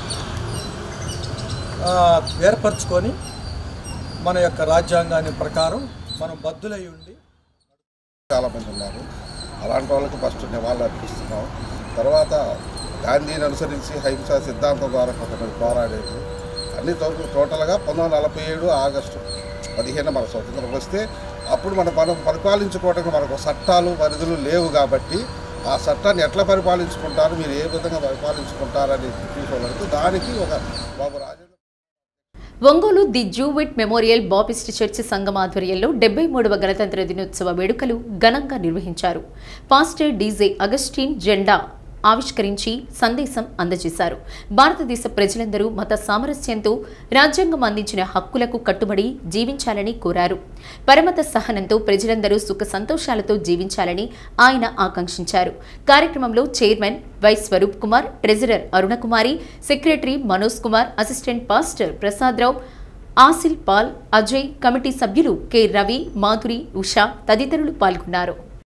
ఆ, ఏర్పరచుకొని మన యొక్క రాజ్యాంగాన్ని ప్రకారం మనం బద్దులై ఉండి చాలా మంది ఉన్నారు అలాంటి వాళ్ళకి ఫస్ట్ నివాళులు అర్పిస్తున్నాం తర్వాత గాంధీని అనుసరించి అహింసా సిద్ధాంతం ద్వారా కొంతమంది పోరాడేది అన్ని టో- టోటల్గా పంతొమ్మిది వందల నలభై ఏడు ఆగస్టు పదిహేను మన స్వతంత్రం వస్తే అప్పుడు మనం మనం పరిపాలించుకోవడానికి మనకు చట్టాలు పరిధులు లేవు కాబట్టి ఆ చట్టాన్ని ఎట్లా పరిపాలించుకుంటారు మీరు ఏ విధంగా పరిపాలించుకుంటారని చూసుకోవడానికి దానికి ఒక Babu Rajendra Ongole the Jewett memorial Baptist church సంఘం ఆధ్వర్యంలో డెబ్బై మూడవ గణతంత్ర దినోత్సవ వేడుకలు ఘనంగా నిర్వహించారు పాస్టర్ డీజే అగస్టిన్ జెండా ఆవిష్కరించి సందేశం అందజేశారు భారతదేశ ప్రజలందరూ మత సామరస్యంతో రాజ్యాంగం అందించిన హక్కులకు కట్టుబడి జీవించాలని కోరారు పరమత సహనంతో ప్రజలందరూ సుఖ సంతోషాలతో జీవించాలని ఆయన ఆకాంక్షించారు కార్యక్రమంలో chairman Y Swaroop Kumar treasurer Arunakumari secretary Manoj Kumar assistant pastor Prasadarao ఆసిల్ పాల్ అజయ్ కమిటీ సభ్యులు కె రవి మాధురి ఉషా తదితరులు పాల్గొన్నారు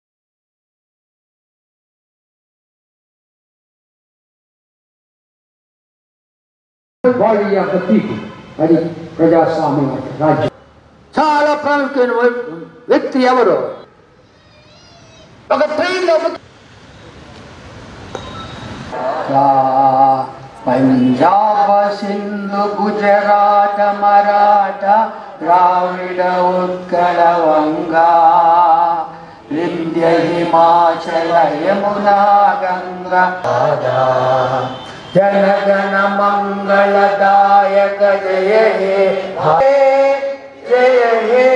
బాడీ ఆఫ్ ద పీపుల్ అది ప్రజాస్వామ్యం అంటే రాజ్యం చాలా ప్రాముఖ్యమైన వ్య- వ్యక్తి ఎవరు ఒక ట్రైన్లో పంజాబ సింధు గుజరాట మరాఠ ద్రావిడ ఉత్కళ వంగా వింధ్య హిమాచల యమునా గంగా జనగణ మంగళదాయక జయ హే హే జయ హే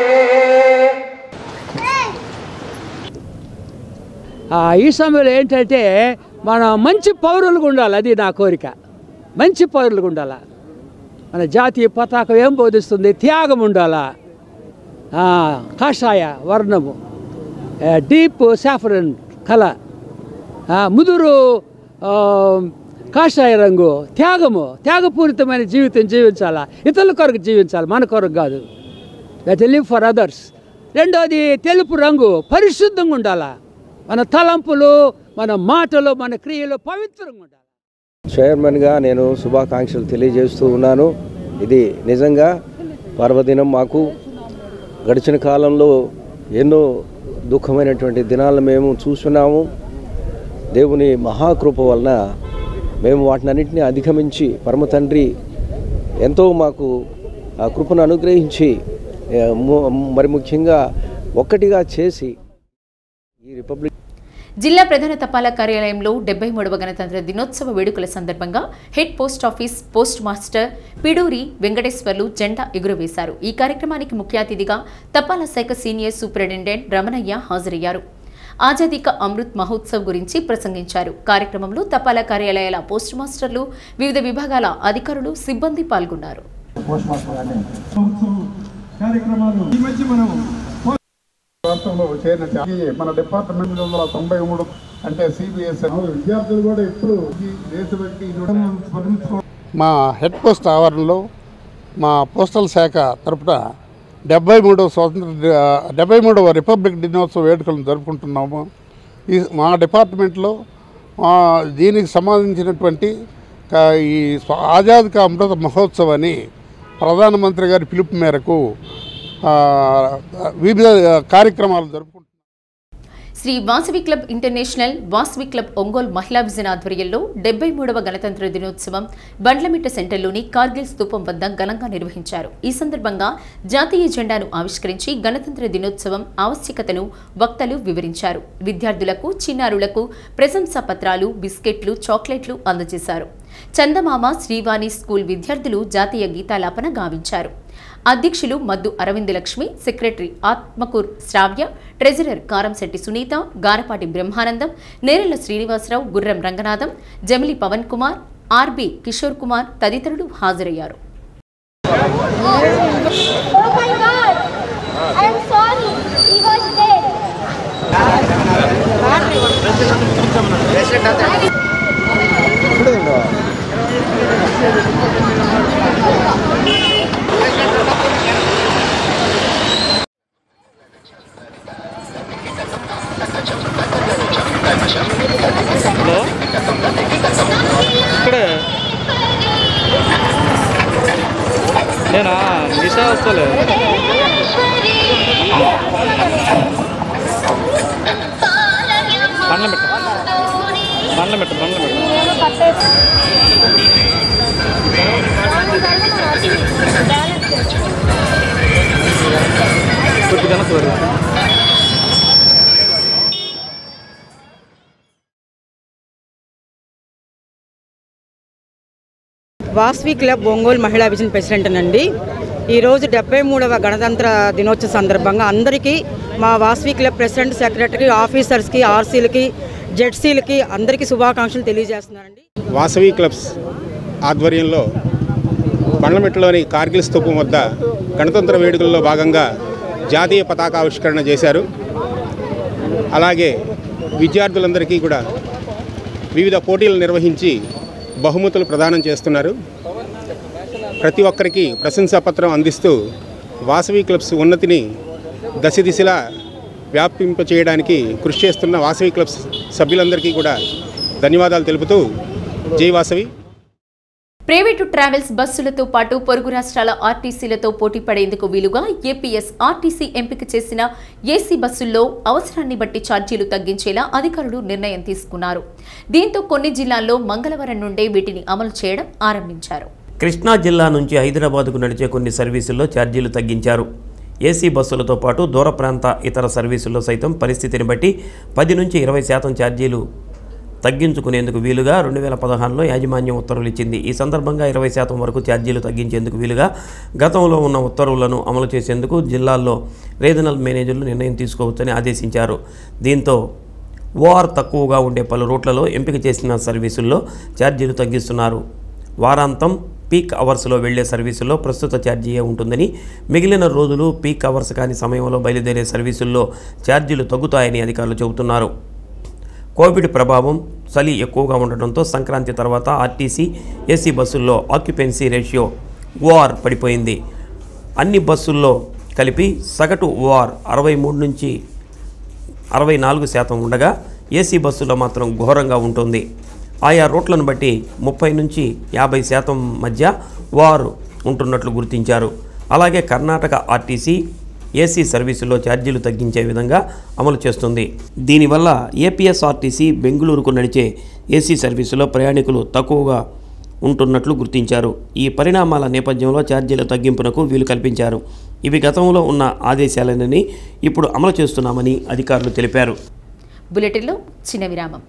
ఆ, ఈ సమయంలో ఏంటంటే మనం మంచి పౌరులుగా ఉండాలి అది నా కోరిక మంచి పౌరులుగా ఉండాలా మన జాతీయ పతాకం ఏం బోధిస్తుంది త్యాగం ఉండాలా ఆ, కాషాయ వర్ణము ఆ, డీప్ సాఫరన్ కళ ఆ, ముదురు ఆ, కాషాయ రంగు త్యాగము త్యాగపూరితమైన జీవితం జీవించాలా ఇతరుల కొరకు జీవించాలి మన కొరకు కాదు దట్ లివ్ ఫర్ అదర్స్ రెండోది తెలుపు రంగు పరిశుద్ధంగా ఉండాలా మన తలంపులు మన మాటలు మన క్రియలు పవిత్రంగా ఉండాలి చైర్మన్గా నేను శుభాకాంక్షలు తెలియజేస్తూ ఉన్నాను ఇది నిజంగా పర్వదినం మాకు గడిచిన కాలంలో ఎన్నో దుఃఖమైనటువంటి దినాలను మేము చూస్తున్నాము దేవుని మహాకృప వలన మేము వాటినన్నింటినీ అధిగమించి పరమ తండ్రి ఎంతో మాకు ఆ కృపను అనుగ్రహించి ఏ, ము- మరి ముఖ్యంగా ఒక్కటిగా చేసి ఈ రిపబ్లిక్ జిల్లా ప్రధాన తపాలా కార్యాలయంలో డెబ్బై మూడవ గణతంత్ర దినోత్సవ వేడుకల సందర్భంగా head post office post master Piduri Venkateswarlu జెండా ఎగురవేశారు ఈ కార్యక్రమానికి ముఖ్య అతిథిగా తపాలా శాఖ సీనియర్ సూపరింటెండెంట్ రమణయ్య హాజరయ్యారు ఆజాదీ కా అమృత్ మహోత్సవ్ గురించి ప్రసంగించారు కార్యక్రమంలో తపాలా కార్యాలయాల పోస్ట్ మాస్టర్లు వివిధ విభాగాల అధికారులు సిబ్బంది పాల్గొన్నారు కార్యక్రమాలు ఈ మధ్య మనం రాష్ట్రంలో చేరిన ఈ మన డిపార్ట్మెంట్ వందల తొంభై మూడు అంటే సిబిఎస్ విద్యార్థులు కూడా ఇప్పుడు ఈ దేశభక్తి స్మరించుకో మా హెడ్ పోస్ట్ ఆవరణలో మా పోస్టల్ శాఖ తరపున డెబ్బై మూడవ స్వాతంత్ర ది- డెబ్బై మూడవ రిపబ్లిక్ దినోత్సవ వేడుకలను జరుపుకుంటున్నాము ఈ మా డిపార్ట్మెంట్లో ఆ, దీనికి సంబంధించినటువంటి క- ఈ స్వ- ఆజాద్ కా అమృత మహోత్సవ్ అని ప్రధానమంత్రి గారి పిలుపు మేరకు ఆ, వివిధ కార్యక్రమాలు జరుపుకుంటున్నారు Shri Vasavi club international Vasavi club Ongole మహిళా విజన్ ఆధ్వర్యంలో డెబ్బై మూడవ గణతంత్ర దినోత్సవం బండ్లమిట్ట సెంటర్లోని కార్గిల్ స్తూపం వద్ద ఘనంగా నిర్వహించారు ఈ సందర్భంగా జాతీయ జెండాను ఆవిష్కరించి గణతంత్ర దినోత్సవం ఆవశ్యకతను వక్తలు వివరించారు విద్యార్థులకు చిన్నారులకు ప్రశంసా పత్రాలు బిస్కెట్లు చాక్లెట్లు అందజేశారు చందమామ శ్రీవాణి స్కూల్ విద్యార్థులు జాతీయ గీతాలాపన గావించారు అధ్యక్షులు Maddu Aravind Lakshmi secretary Atmakur Sravya treasurer Karamsetti Sunitha Garapati Brahmanandam Nerella Srinivasarao Gurram Ranganatham Jamili Pavan Kumar R B Kishore Kumar తదితరులు హాజరయ్యారు Oh my god! I'm sorry. He was dead. Hello ఇక్కడే నేనా నిషా వస్తలే బండ్ల పెట్ట బండ్ల పెట్ట బండ్ల పెట్ట కొద్దిగా వెనక్కి వరు. వాస్వి క్లబ్ ఒంగోలు మహిళా విజన్ ప్రెసిడెంట్ అండి ఈరోజు డెబ్బై మూడవ గణతంత్ర దినోత్సవ సందర్భంగా అందరికీ మా వాస్వి క్లబ్ ప్రెసిడెంట్ సెక్రటరీ ఆఫీసర్స్కి ఆర్సీలకి జెడ్సీలకి అందరికీ శుభాకాంక్షలు తెలియజేస్తున్నారండి వాసవి క్లబ్స్ ఆధ్వర్యంలో బండ్లమెట్లోని కార్గిల్ స్తూపం వద్ద గణతంత్ర వేడుకల్లో భాగంగా జాతీయ పతాకావిష్కరణ చేశారు అలాగే విద్యార్థులందరికీ కూడా వివిధ పోటీలు నిర్వహించి బహుమతులు ప్రదానం చేస్తున్నారు ప్రతి ఒక్కరికి ప్రశంసాపత్రం అందిస్తూ వాసవి క్లబ్స్ ఉన్నతిని దశ దిశలా వ్యాపింప చేయడానికి కృషి చేస్తున్న వాసవి క్లబ్స్ సభ్యులందరికీ కూడా ధన్యవాదాలు తెలుపుతూ జై వాసవి ప్రైవేటు ట్రావెల్స్ బస్సులతో పాటు పొరుగు రాష్ట్రాల ఆర్టీసీలతో పోటీ పడేందుకు వీలుగా ఏపీఎస్ ఆర్టీసీ ఎంపిక చేసిన ఏసీ బస్సుల్లో అవసరాన్ని బట్టి ఛార్జీలు తగ్గించేలా అధికారులు నిర్ణయం తీసుకున్నారు దీంతో కొన్ని జిల్లాల్లో మంగళవారం నుండే వీటిని అమలు చేయడం ఆరంభించారు కృష్ణా జిల్లా నుంచి హైదరాబాద్కు నడిచే కొన్ని సర్వీసుల్లో ఛార్జీలు తగ్గించారు ఏసీ బస్సులతో పాటు దూర ప్రాంత ఇతర సర్వీసుల్లో సైతం పరిస్థితిని బట్టి పది నుంచి ఇరవై శాతం ఛార్జీలు తగ్గించుకునేందుకు వీలుగా రెండు వేల పదహారులో యాజమాన్యం ఉత్తర్వులు ఇచ్చింది ఈ సందర్భంగా ఇరవై శాతం వరకు ఛార్జీలు తగ్గించేందుకు వీలుగా గతంలో ఉన్న ఉత్తర్వులను అమలు చేసేందుకు జిల్లాల్లో రీజనల్ మేనేజర్లు నిర్ణయం తీసుకోవచ్చని ఆదేశించారు దీంతో ఓఆర్ తక్కువగా ఉండే పలు రూట్లలో ఎంపిక చేసిన సర్వీసుల్లో ఛార్జీలు తగ్గిస్తున్నారు వారాంతం పీక్ అవర్స్లో వెళ్లే సర్వీసుల్లో ప్రస్తుత ఛార్జీయే ఉంటుందని మిగిలిన రోజులు పీక్ అవర్స్ కాని సమయంలో బయలుదేరే సర్వీసుల్లో ఛార్జీలు తగ్గుతాయని అధికారులు చెబుతున్నారు కోవిడ్ ప్రభావం చలి ఎక్కువగా ఉండటంతో సంక్రాంతి తర్వాత ఆర్టీసీ ఏసీ బస్సుల్లో ఆక్యుపెన్సీ రేషియో ఓఆర్ పడిపోయింది అన్ని బస్సుల్లో కలిపి సగటు ఓఆర్ అరవై మూడు నుంచి అరవై నాలుగు శాతం ఉండగా ఏసీ బస్సులో మాత్రం ఘోరంగా ఉంటుంది ఆయా రూట్లను బట్టి ముప్పై నుంచి యాభై శాతం మధ్య ఓఆర్ ఉంటున్నట్లు గుర్తించారు అలాగే కర్ణాటక ఆర్టీసీ ఏసీ సర్వీసుల్లో ఛార్జీలు తగ్గించే విధంగా అమలు చేస్తుంది దీనివల్ల ఏపీఎస్ఆర్టీసీ బెంగళూరుకు నడిచే ఏసీ సర్వీసులో ప్రయాణికులు తక్కువగా ఉంటున్నట్లు గుర్తించారు ఈ పరిణామాల నేపథ్యంలో ఛార్జీల తగ్గింపునకు వీలు కల్పించారు ఇవి గతంలో ఉన్న ఆదేశాలనని ఇప్పుడు అమలు చేస్తున్నామని అధికారులు తెలిపారు బులెటిన్లో చిన్న విరామం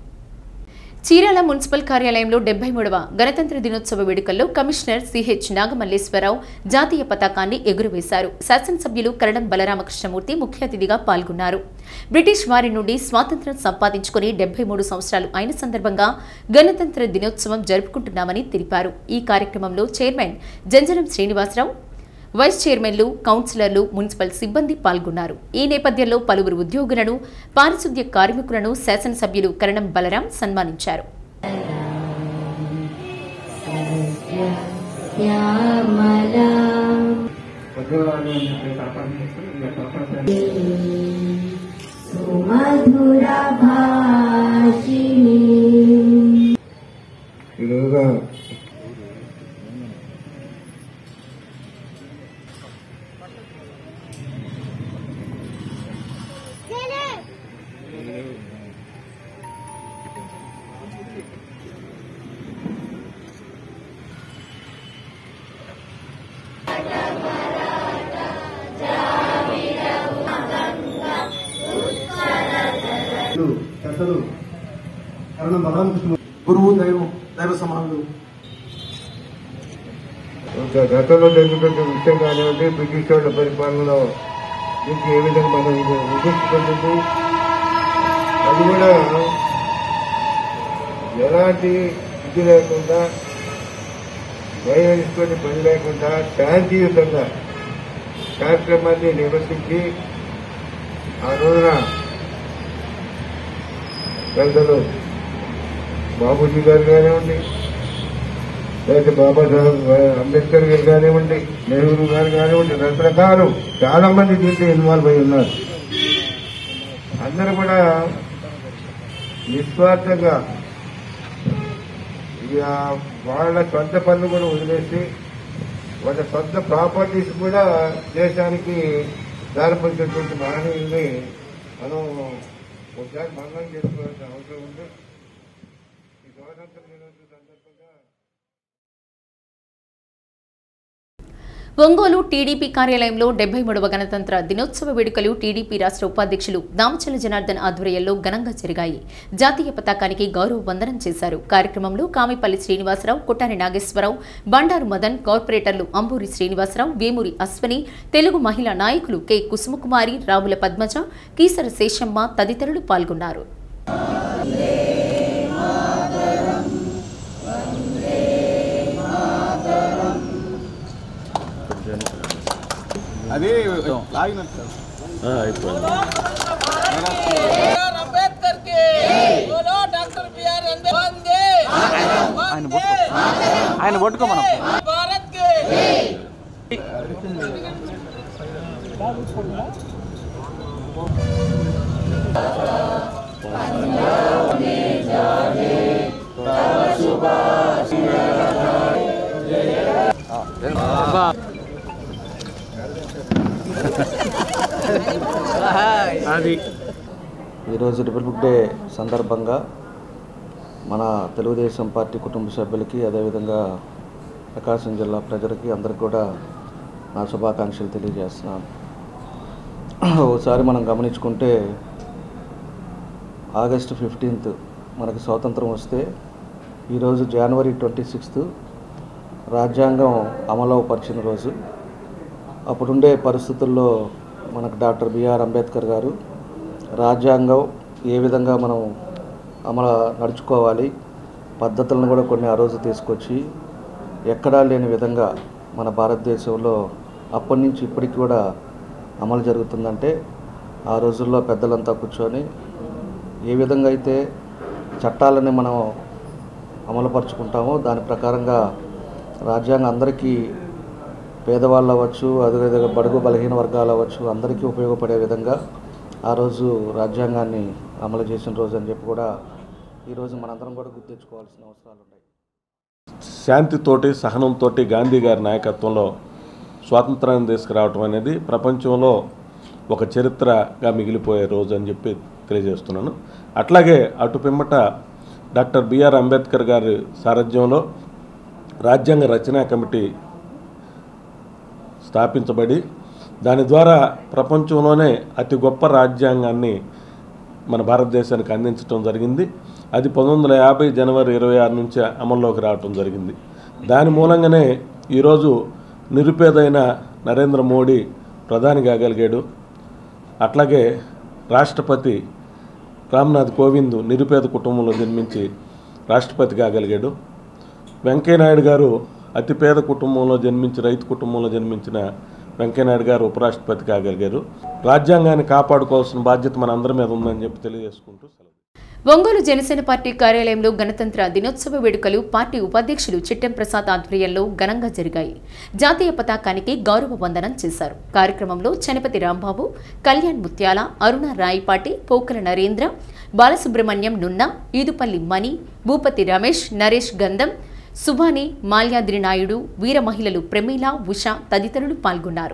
చీరాల మున్సిపల్ కార్యాలయంలో డెబ్బై మూడవ గణతంత్ర దినోత్సవ వేడుకల్లో కమిషనర్ సిహెచ్ నాగమల్లేశ్వరరావు జాతీయ పతాకాన్ని ఎగురవేశారు శాసనసభ్యులు కరణం బలరామకృష్ణమూర్తి ముఖ్య అతిథిగా పాల్గొన్నారు బ్రిటిష్ వారి నుండి స్వాతంత్ర్యం సంపాదించుకుని డెబ్బై మూడు సంవత్సరాలు అయిన సందర్భంగా గణతంత్ర దినోత్సవం జరుపుకుంటున్నామని తెలిపారు ఈ కార్యక్రమంలో చైర్మన్ జంజరం శ్రీనివాసరావు వైస్ చైర్మన్లు కౌన్సిలర్లు మున్సిపల్ సిబ్బంది పాల్గొన్నారు ఈ నేపథ్యంలో పలువురు ఉద్యోగులను పారిశుద్ధ్య కార్మికులను శాసనసభ్యులు కరణం బలరాం సన్మానించారు ఈరోజు నాయకులు పెద్దలు కరణం బలరామకృష్ణ గురువు దైవం దైవ సమానులు ఇంకా గతంలో జరిగినటువంటి విషయం కానివ్వండి బ్రిటిష్ వాళ్ళ పరిపాలనలో దీనికి ఏ విధంగా మనం ఇది విభక్తి పొందింది అది కూడా ఎలాంటి ఇది లేకుండా వైరస్తో పని లేకుండా శాంతియుతంగా కార్యక్రమాన్ని నిర్వర్తించి ఆ రోజున పెద్దలు బాబూజీ గారు కానివ్వండి లేకపోతే బాబాసాహెబ్ అంబేద్కర్ గారు కానివ్వండి నెహ్రూ గారు కానివ్వండి రకరకాలు చాలా మంది దీంట్లో ఇన్వాల్వ్ అయి ఉన్నారు అందరూ కూడా నిస్వార్థంగా ఇక వాళ్ళ సొంత పనులు కూడా వదిలేసి వాళ్ళ సొంత ప్రాపర్టీస్ కూడా దేశానికి దారిపరిచేటువంటి మహనీయుల్ని మనం ఒకసారి మననం చేసుకోవాల్సిన అవసరం ఉంది ఈ స్వాతంత్ర దినోత్సవం సందర్భంగా ఒంగోలు టీడీపీ కార్యాలయంలో డెబ్బై మూడవ గణతంత్ర దినోత్సవ వేడుకలు టీడీపీ రాష్ట్ర ఉపాధ్యక్షులు దామచల జనార్దన్ ఆధ్వర్యంలో ఘనంగా జరిగాయి జాతీయ పతాకానికి గౌరవ వందనం చేశారు కార్యక్రమంలో కామిపల్లి శ్రీనివాసరావు కొట్టారి నాగేశ్వరరావు బండారు మదన్ కార్పొరేటర్లు అంబూరి శ్రీనివాసరావు వేమూరి అశ్వని తెలుగు మహిళా నాయకులు కె కుసుమకుమారి రావుల పద్మజ కీసర శేషమ్మ తదితరులు పాల్గొన్నారు అది లాగినట్టు అయిపోయింది అంబేద్కర్ కి బోలో డాక్టర్ బిఆర్ వందే ఆయన పట్టుకో ఆయన పట్టుకో మనం భారత్ కి అది ఈరోజు రిపబ్లిక్ డే సందర్భంగా మన తెలుగుదేశం పార్టీ కుటుంబ సభ్యులకి అదేవిధంగా ప్రకాశం జిల్లా ప్రజలకి అందరికి కూడా నా శుభాకాంక్షలు తెలియజేస్తున్నాను ఒకసారి మనం గమనించుకుంటే ఆగస్టు ఫిఫ్టీన్త్ మనకి స్వాతంత్రం వస్తే ఈరోజు జనవరి ట్వంటీ సిక్స్త్ రాజ్యాంగం అమలు పరిచిన రోజు అప్పుడుండే పరిస్థితుల్లో మనకు డాక్టర్ బిఆర్ అంబేద్కర్ గారు రాజ్యాంగం ఏ విధంగా మనం అమలు నడుచుకోవాలి పద్ధతులను కూడా కొన్ని ఆ రోజు తీసుకొచ్చి ఎక్కడా లేని విధంగా మన భారతదేశంలో అప్పటి నుంచి ఇప్పటికి కూడా అమలు జరుగుతుందంటే ఆ రోజుల్లో పెద్దలంతా కూర్చొని ఏ విధంగా అయితే చట్టాలని మనం అమలుపరుచుకుంటామో దాని ప్రకారంగా రాజ్యాంగం అందరికీ పేదవాళ్ళు అవ్వచ్చు అదేవిధంగా బడుగు బలహీన వర్గాలు అవ్వచ్చు అందరికీ ఉపయోగపడే విధంగా ఆ రోజు రాజ్యాంగాన్ని అమలు చేసిన రోజు అని చెప్పి కూడా ఈరోజు మనందరం కూడా గుర్తించుకోవాల్సిన అవసరాలు ఉన్నాయి శాంతితోటి సహనంతోటి గాంధీ గారి నాయకత్వంలో స్వాతంత్రాన్ని తీసుకురావటం అనేది ప్రపంచంలో ఒక చరిత్రగా మిగిలిపోయే రోజు అని చెప్పి తెలియజేస్తున్నాను అట్లాగే అటు పిమ్మట డాక్టర్ బిఆర్ అంబేద్కర్ గారి సారథ్యంలో రాజ్యాంగ రచనా కమిటీ స్థాపించబడి దాని ద్వారా ప్రపంచంలోనే అతి గొప్ప రాజ్యాంగాన్ని మన భారతదేశానికి అందించడం జరిగింది అది పంతొమ్మిది వందల యాభై జనవరి ఇరవై ఆరు నుంచి అమల్లోకి రావటం జరిగింది దాని మూలంగానే ఈరోజు నిరుపేదైన నరేంద్ర మోడీ ప్రధాని కాగలిగాడు అట్లాగే రాష్ట్రపతి రామ్నాథ్ కోవింద్ నిరుపేద కుటుంబంలో జన్మించి రాష్ట్రపతి కాగలిగాడు వెంకయ్యనాయుడు గారు అతి పేద కుటుంబంలో జన్మించి రైతు కుటుంబంలో జన్మించిన వెంకయ్యనాయుడు గారు ఉపరాష్ట్రపతి కాగలిగారు రాజ్యాంగాన్ని కాపాడుకోవాల్సిన బాధ్యత మన అందరి మీద ఉందని చెప్పి తెలియజేసుకుంటూ సెలవు ఒంగోలు జనసేన పార్టీ కార్యాలయంలో గణతంత్ర దినోత్సవ వేడుకలు పార్టీ ఉపాధ్యక్షులు చిట్టెం ప్రసాద్ ఆధ్వర్యంలో ఘనంగా జరిగాయి జాతీయ పతాకానికి గౌరవ వందనం చేశారు కార్యక్రమంలో చనపతి రాంబాబు కళ్యాణ్ ముత్యాల అరుణ రాయిపాటి పోకల నరేంద్ర బాలసుబ్రహ్మణ్యం నున్న ఈదుపల్లి మణి భూపతి రమేష్ నరేష్ గంధం సుభాని మాల్యాద్రి నాయుడు వీర మహిళలు ప్రమీల ఉష తదితరులు పాల్గొన్నారు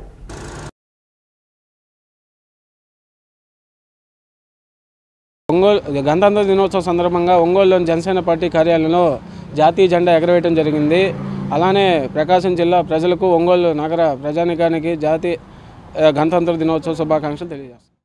ఒంగోలు గణతంత్ర దినోత్సవ సందర్భంగా ఒంగోలులోని జనసేన పార్టీ కార్యాలయంలో జాతీయ జెండా ఎగరవేయడం జరిగింది అలానే ప్రకాశం జిల్లా ప్రజలకు ఒంగోలు నగర ప్రజానికానికి జాతీయ ఆ, గణతంత్ర దినోత్సవ శుభాకాంక్షలు తెలియజేస్తాను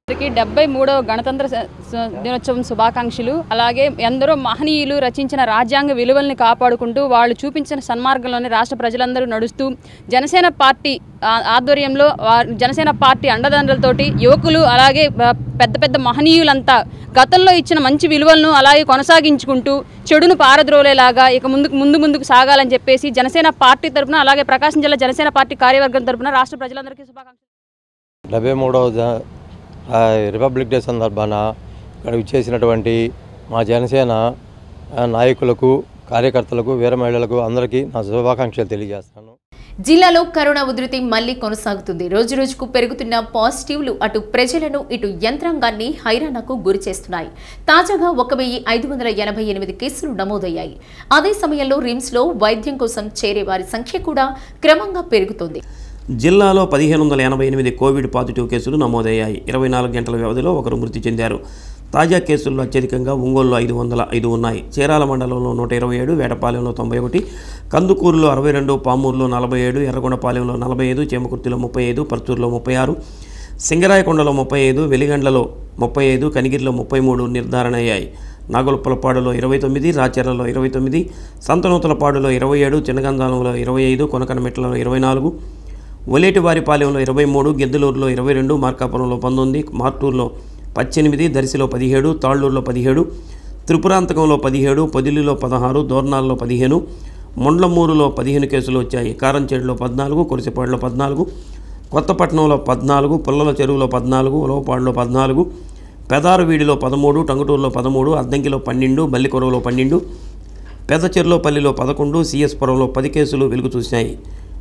అందరికీ డెబ్బై మూడవ గణతంత్ర స- స- దినోత్సవం శుభాకాంక్షలు అలాగే ఎందరో మహనీయులు రచించిన రాజ్యాంగ విలువల్ని కాపాడుకుంటూ వాళ్ళు చూపించిన సన్మార్గంలోనే రాష్ట్ర ప్రజలందరూ నడుస్తూ జనసేన పార్టీ ఆ- ఆధ్వర్యంలో వా- జనసేన పార్టీ అండదండలతోటి యువకులు అలాగే ఆ, పెద్ద పెద్ద మహనీయులంతా గతంలో ఇచ్చిన మంచి విలువలను అలాగే కొనసాగించుకుంటూ చెడును పారద్రోలేలాగా ఇక ముందుకు ముందు ముందుకు సాగాలని చెప్పేసి జనసేన పార్టీ తరపున అలాగే ప్రకాశం జిల్లా జనసేన పార్టీ కార్యవర్గం తరపున రాష్ట్ర ప్రజలందరికీ శుభాకాంక్షలు డెబ్బై మూడవ జ- ఆ, రిపబ్లిక్ డే సందర్భాన ఇక్కడ ఇచ్చేసినటువంటి మా జనసేన ఆ, నాయకులకు కార్యకర్తలకు వీర మహిళలకు అందరికీ నా శుభాకాంక్షలు తెలియజేస్తాను జిల్లాలో కరోనా ఉధృతి మళ్లీ కొనసాగుతుంది రోజు రోజుకు పెరుగుతున్న పాజిటివ్లు అటు ప్రజలను ఇటు యంత్రాంగాన్ని హైరాణకు గురి చేస్తున్నాయి తాజాగా ఒక వెయ్యి ఐదు వందల ఎనభై ఎనిమిది కేసులు నమోదయ్యాయి అదే సమయంలో రిమ్స్లో వైద్యం కోసం చేరే వారి సంఖ్య కూడా క్రమంగా పెరుగుతోంది జిల్లాలో పదిహేను వందల ఎనభై ఎనిమిది కోవిడ్ పాజిటివ్ కేసులు నమోదయ్యాయి ఇరవై నాలుగు గంటల వ్యవధిలో ఒకరు మృతి చెందారు తాజా కేసుల్లో అత్యధికంగా ఒంగోలులో ఐదు వందల ఐదు ఉన్నాయి చీరాల మండలంలో నూట ఇరవై ఏడు వేటపాలెంలో తొంభై ఒకటి కందుకూరులో అరవై రెండు పామూరులో నలభై ఏడు ఎర్రగొండపాలెంలో నలభై ఐదు చేమకుర్తిలో ముప్పై ఐదు పర్చూరులో ముప్పై ఆరు సింగరాయకొండలో ముప్పై ఐదు వెలిగండ్లలో ముప్పై ఐదు కనిగిరిలో ముప్పై మూడు నిర్ధారణ అయ్యాయి నాగులపలపాడులో ఇరవై తొమ్మిది రాచర్లలో ఇరవై తొమ్మిది సంతనూతలపాడులో ఇరవై ఏడు చిన్నగంధాలంలో ఇరవై ఐదు కొనకనమెట్లలో ఇరవై నాలుగు ఒలేటివారిపాలెంలో ఇరవై మూడు గిద్దలూరులో ఇరవై రెండు మార్కాపురంలో పంతొమ్మిది మార్టూరులో పద్దెనిమిది దర్శిలో పదిహేడు తాళ్ళూరులో పదిహేడు త్రిపురాంతకంలో పదిహేడు పొదిలిలో పదహారు దోర్నాల్లో పదిహేను మొండ్లమూరులో పదిహేను కేసులు వచ్చాయి కారంచేడులో పద్నాలుగు కురిసిపాడులో పద్నాలుగు కొత్తపట్నంలో పద్నాలుగు పుల్లల చెరువులో పద్నాలుగు ఉలవపాడులో పద్నాలుగు పెదారవీడిలో పదమూడు టంగుటూరులో పదమూడు అద్దంకిలో పన్నెండు బల్లికొరవలో పన్నెండు పెదచెర్లోపల్లిలో పదకొండు సిఎస్పురంలో పది కేసులు వెలుగు చూసినాయి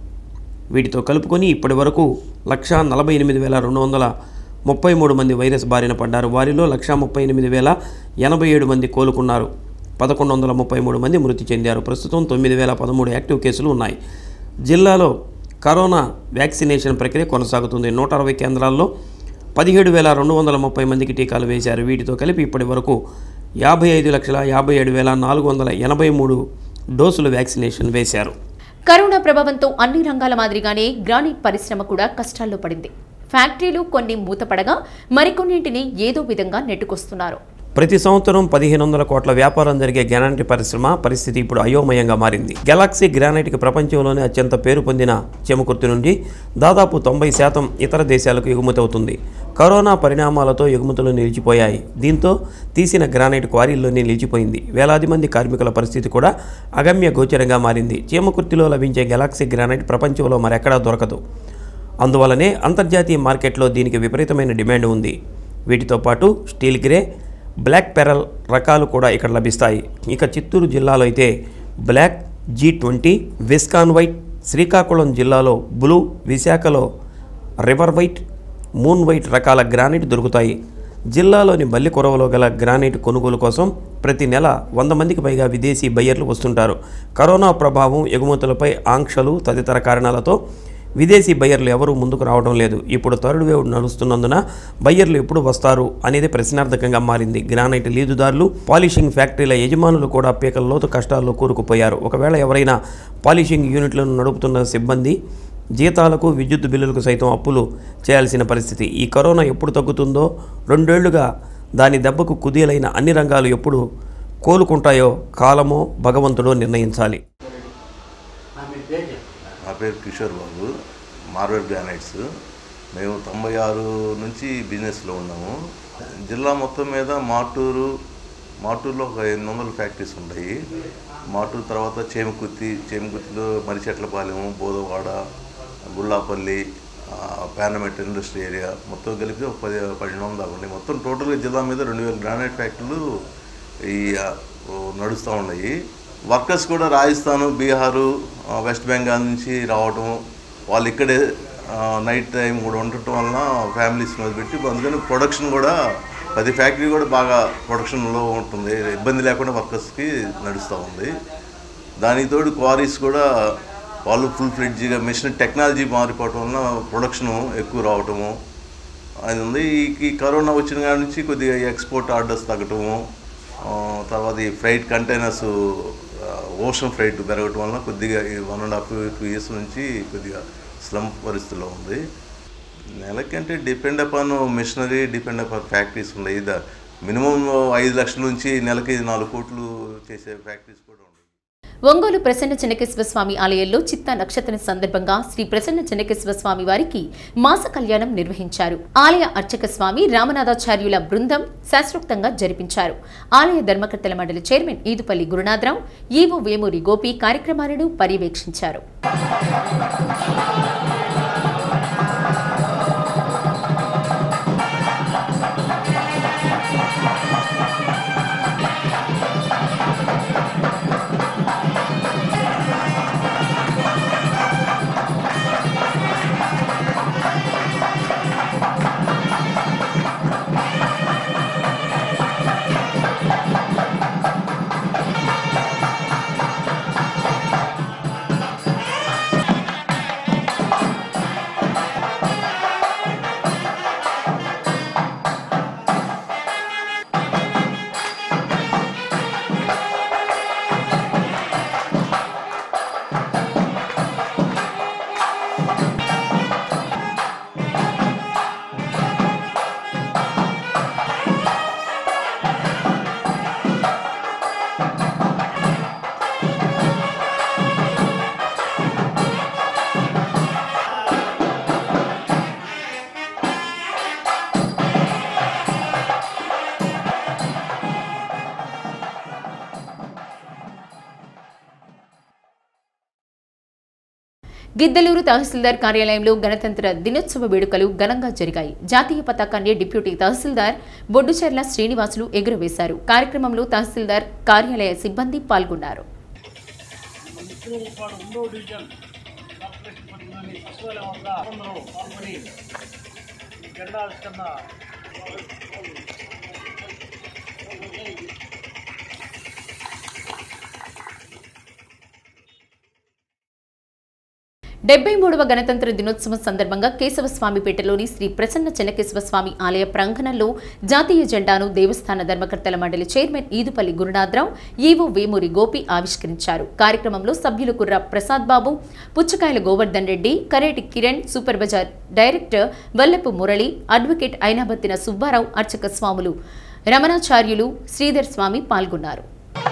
వీటితో కలుపుకొని ఇప్పటి వరకు లక్షా నలభై ఎనిమిది వేల రెండు వందల ముప్పై మూడు మంది వైరస్ బారిన పడ్డారు వారిలో లక్షా ముప్పై ఎనిమిది వేల ఎనభై ఏడు మంది కోలుకున్నారు పదకొండు వందల ముప్పై మూడు మంది మృతి చెందారు ప్రస్తుతం తొమ్మిది వేల పదమూడు యాక్టివ్ కేసులు ఉన్నాయి జిల్లాలో కరోనా వ్యాక్సినేషన్ ప్రక్రియ కొనసాగుతుంది నూట అరవై కేంద్రాల్లో పదిహేడు వేల రెండు వందల ముప్పై మందికి టీకాలు వేశారు వీటితో కలిపి ఇప్పటి వరకు యాభై ఐదు లక్షల యాభై ఏడు వేల నాలుగు వందల ఎనభై మూడు డోసులు వ్యాక్సినేషన్ వేశారు కరోనా ప్రభావంతో అన్ని రంగాల మాదిరిగానే గ్రానైట్ పరిశ్రమ కూడా కష్టాల్లో పడింది ఫ్యాక్టరీలు కొన్ని మూతపడగా మరికొన్నింటిని ఏదో విధంగా నెట్టుకొస్తున్నారు ప్రతి సంవత్సరం పదిహేను వందల కోట్ల వ్యాపారం జరిగే గ్రానైట్ పరిశ్రమ పరిస్థితి ఇప్పుడు అయోమయంగా మారింది గెలాక్సీ గ్రానైట్కి ప్రపంచంలోనే అత్యంత పేరు పొందిన చెమకుర్తి నుండి దాదాపు తొంభై శాతం ఇతర దేశాలకు ఎగుమతి అవుతుంది కరోనా పరిణామాలతో ఎగుమతులు నిలిచిపోయాయి దీంతో తీసిన గ్రానైట్ క్వారీల్లోనే నిలిచిపోయింది వేలాది మంది కార్మికుల పరిస్థితి కూడా అగమ్య గోచరంగా మారింది చీమకుర్తిలో లభించే గెలాక్సీ గ్రానైట్ ప్రపంచంలో మరెక్కడా దొరకదు అందువలనే అంతర్జాతీయ మార్కెట్లో దీనికి విపరీతమైన డిమాండ్ ఉంది వీటితో పాటు స్టీల్ గ్రే బ్లాక్ పెరల్ రకాలు కూడా ఇక్కడ లభిస్తాయి ఇక చిత్తూరు జిల్లాలో అయితే black G twenty viscon white Srikakulam జిల్లాలో బ్లూ విశాఖలో రివర్ వైట్ మూన్ వైట్ రకాల గ్రానైట్ దొరుకుతాయి జిల్లాలోని బల్లికొరవలో గల గ్రానైట్ కొనుగోలు కోసం ప్రతి నెల వంద మందికి పైగా విదేశీ బయ్యర్లు వస్తుంటారు కరోనా ప్రభావం ఎగుమతులపై ఆంక్షలు తదితర కారణాలతో విదేశీ బయ్యర్లు ఎవరూ ముందుకు రావడం లేదు ఇప్పుడు థర్డ్ వేవ్ నడుస్తున్నందున బయ్యర్లు ఎప్పుడు వస్తారు అనేది ప్రశ్నార్థకంగా మారింది గ్రానైట్ లీజుదారులు పాలిషింగ్ ఫ్యాక్టరీల యజమానులు కూడా పీకల్లోతు కష్టాల్లో కూరుకుపోయారు ఒకవేళ ఎవరైనా పాలిషింగ్ యూనిట్లను నడుపుతున్న సిబ్బంది జీతాలకు విద్యుత్ బిల్లులకు సైతం అప్పులు చేయాల్సిన పరిస్థితి ఈ కరోనా ఎప్పుడు తగ్గుతుందో రెండేళ్లుగా దాని దెబ్బకు కుదేలైన అన్ని రంగాలు ఎప్పుడు కోలుకుంటాయో కాలమో భగవంతుడో నిర్ణయించాలి నా పేరు కిషోర్ బాబు మార్వెల్ గ్రానైట్స్ మేము తొంభై ఆరు నుంచి బిజినెస్లో ఉన్నాము జిల్లా మొత్తం మీద మాటూరు మాటూరులో ఒక ఎనిమిది వందల ఫ్యాక్టరీస్ ఉంటాయి మాటూరు తర్వాత చేమకుర్తి చేమకుర్తిలో మరిచెట్లపాలెం బోధవాడ గుల్లాపల్లి పానమెట్ ఇండస్ట్రీ ఏరియా మొత్తం కలిపి ఒక పది పన్నెండు వందల దాకా ఉన్నాయి మొత్తం టోటల్గా జిల్లా మీద రెండు వేల గ్రానైట్ ఫ్యాక్టరీలు ఈ ఆ, ఓ, నడుస్తూ ఉన్నాయి వర్కర్స్ కూడా రాజస్థాన్ బీహారు ఆ, వెస్ట్ బెంగాల్ నుంచి రావటం వాళ్ళు ఇక్కడే ఆ, నైట్ టైం కూడా ఉండటం వలన ఫ్యామిలీస్ మీద పెట్టి అందుకని ప్రొడక్షన్ కూడా ప్రతి ఫ్యాక్టరీ కూడా బాగా ప్రొడక్షన్లో ఉంటుంది ఇబ్బంది లేకుండా వర్కర్స్కి నడుస్తూ ఉంది దానికి తోడు క్వారీస్ కూడా వాళ్ళు ఫుల్ ఫ్లెడ్జ్గా మిషన్ టెక్నాలజీ మారిపోవటం వలన ప్రొడక్షన్ ఎక్కువ రావటము అది ఉంది ఈ- ఈ కరోనా వచ్చిన కాడి నుంచి కొద్దిగా ఎక్స్పోర్ట్ ఆర్డర్స్ తగ్గటము ఆ, తర్వాత ఈ ఫ్రైట్ కంటైనర్స్ ఓషన్ ఫ్రైట్ పెరగటం వలన కొద్దిగా ఈ one and half two years నుంచి కొద్దిగా స్లమ్ పరిస్థితిలో ఉంది నెలకంటే depend upon machinery depend upon factories ఉన్నాయి ద మినిమం ఐదు లక్షల నుంచి నెలకి నాలుగు కోట్లు చేసే ఫ్యాక్టరీస్ కూడా ఉన్నాయి ఒంగోలు ప్రసన్న చెన్నకేశ్వర స్వామి ఆలయంలో చిత్తా నక్షత్రం సందర్భంగా శ్రీ ప్రసన్న చెన్నకేశ్వర స్వామి వారికి మాస కళ్యాణం నిర్వహించారు ఆలయ అర్చక స్వామి రామనాథాచార్యుల బృందం శాస్త్రోక్తంగా జరిపించారు ఆలయ ధర్మకర్తల మండలి చైర్మన్ ఈదుపల్లి గురునాథరావు ఈవో వేమూరి గోపి కార్యక్రమాలను పర్యవేక్షించారు గిద్దలూరు తహసీల్దార్ కార్యాలయంలో గణతంత్ర దినోత్సవ వేడుకలు ఘనంగా జరిగాయి జాతీయ పతాకాన్ని డిప్యూటీ తహసీల్దార్ బొడ్డుచెర్ల శ్రీనివాసులు ఎగురవేశారు కార్యక్రమంలో తహసీల్దార్ కార్యాలయ సిబ్బంది పాల్గొన్నారు డెబ్బై మూడవ గణతంత్ర దినోత్సవం సందర్భంగా కేశవస్వామిపేటలోని శ్రీ ప్రసన్న చెన్నకేశవ స్వామి ఆలయ ప్రాంగణంలో జాతీయ జెండాను దేవస్థాన ధర్మకర్తల మండలి చైర్మన్ ఈదుపల్లి గురునాథరావు ఈవో వేమూరి గోపి ఆవిష్కరించారు కార్యక్రమంలో సభ్యులు Kurra Prasad Babu Puchakayala Govardhan Reddy Kareti Kiran super bazaar director Vallapu Murali advocate Inabathina Subbarao అర్చక స్వాములు రమణాచార్యులు శ్రీధర్ స్వామి పాల్గొన్నారు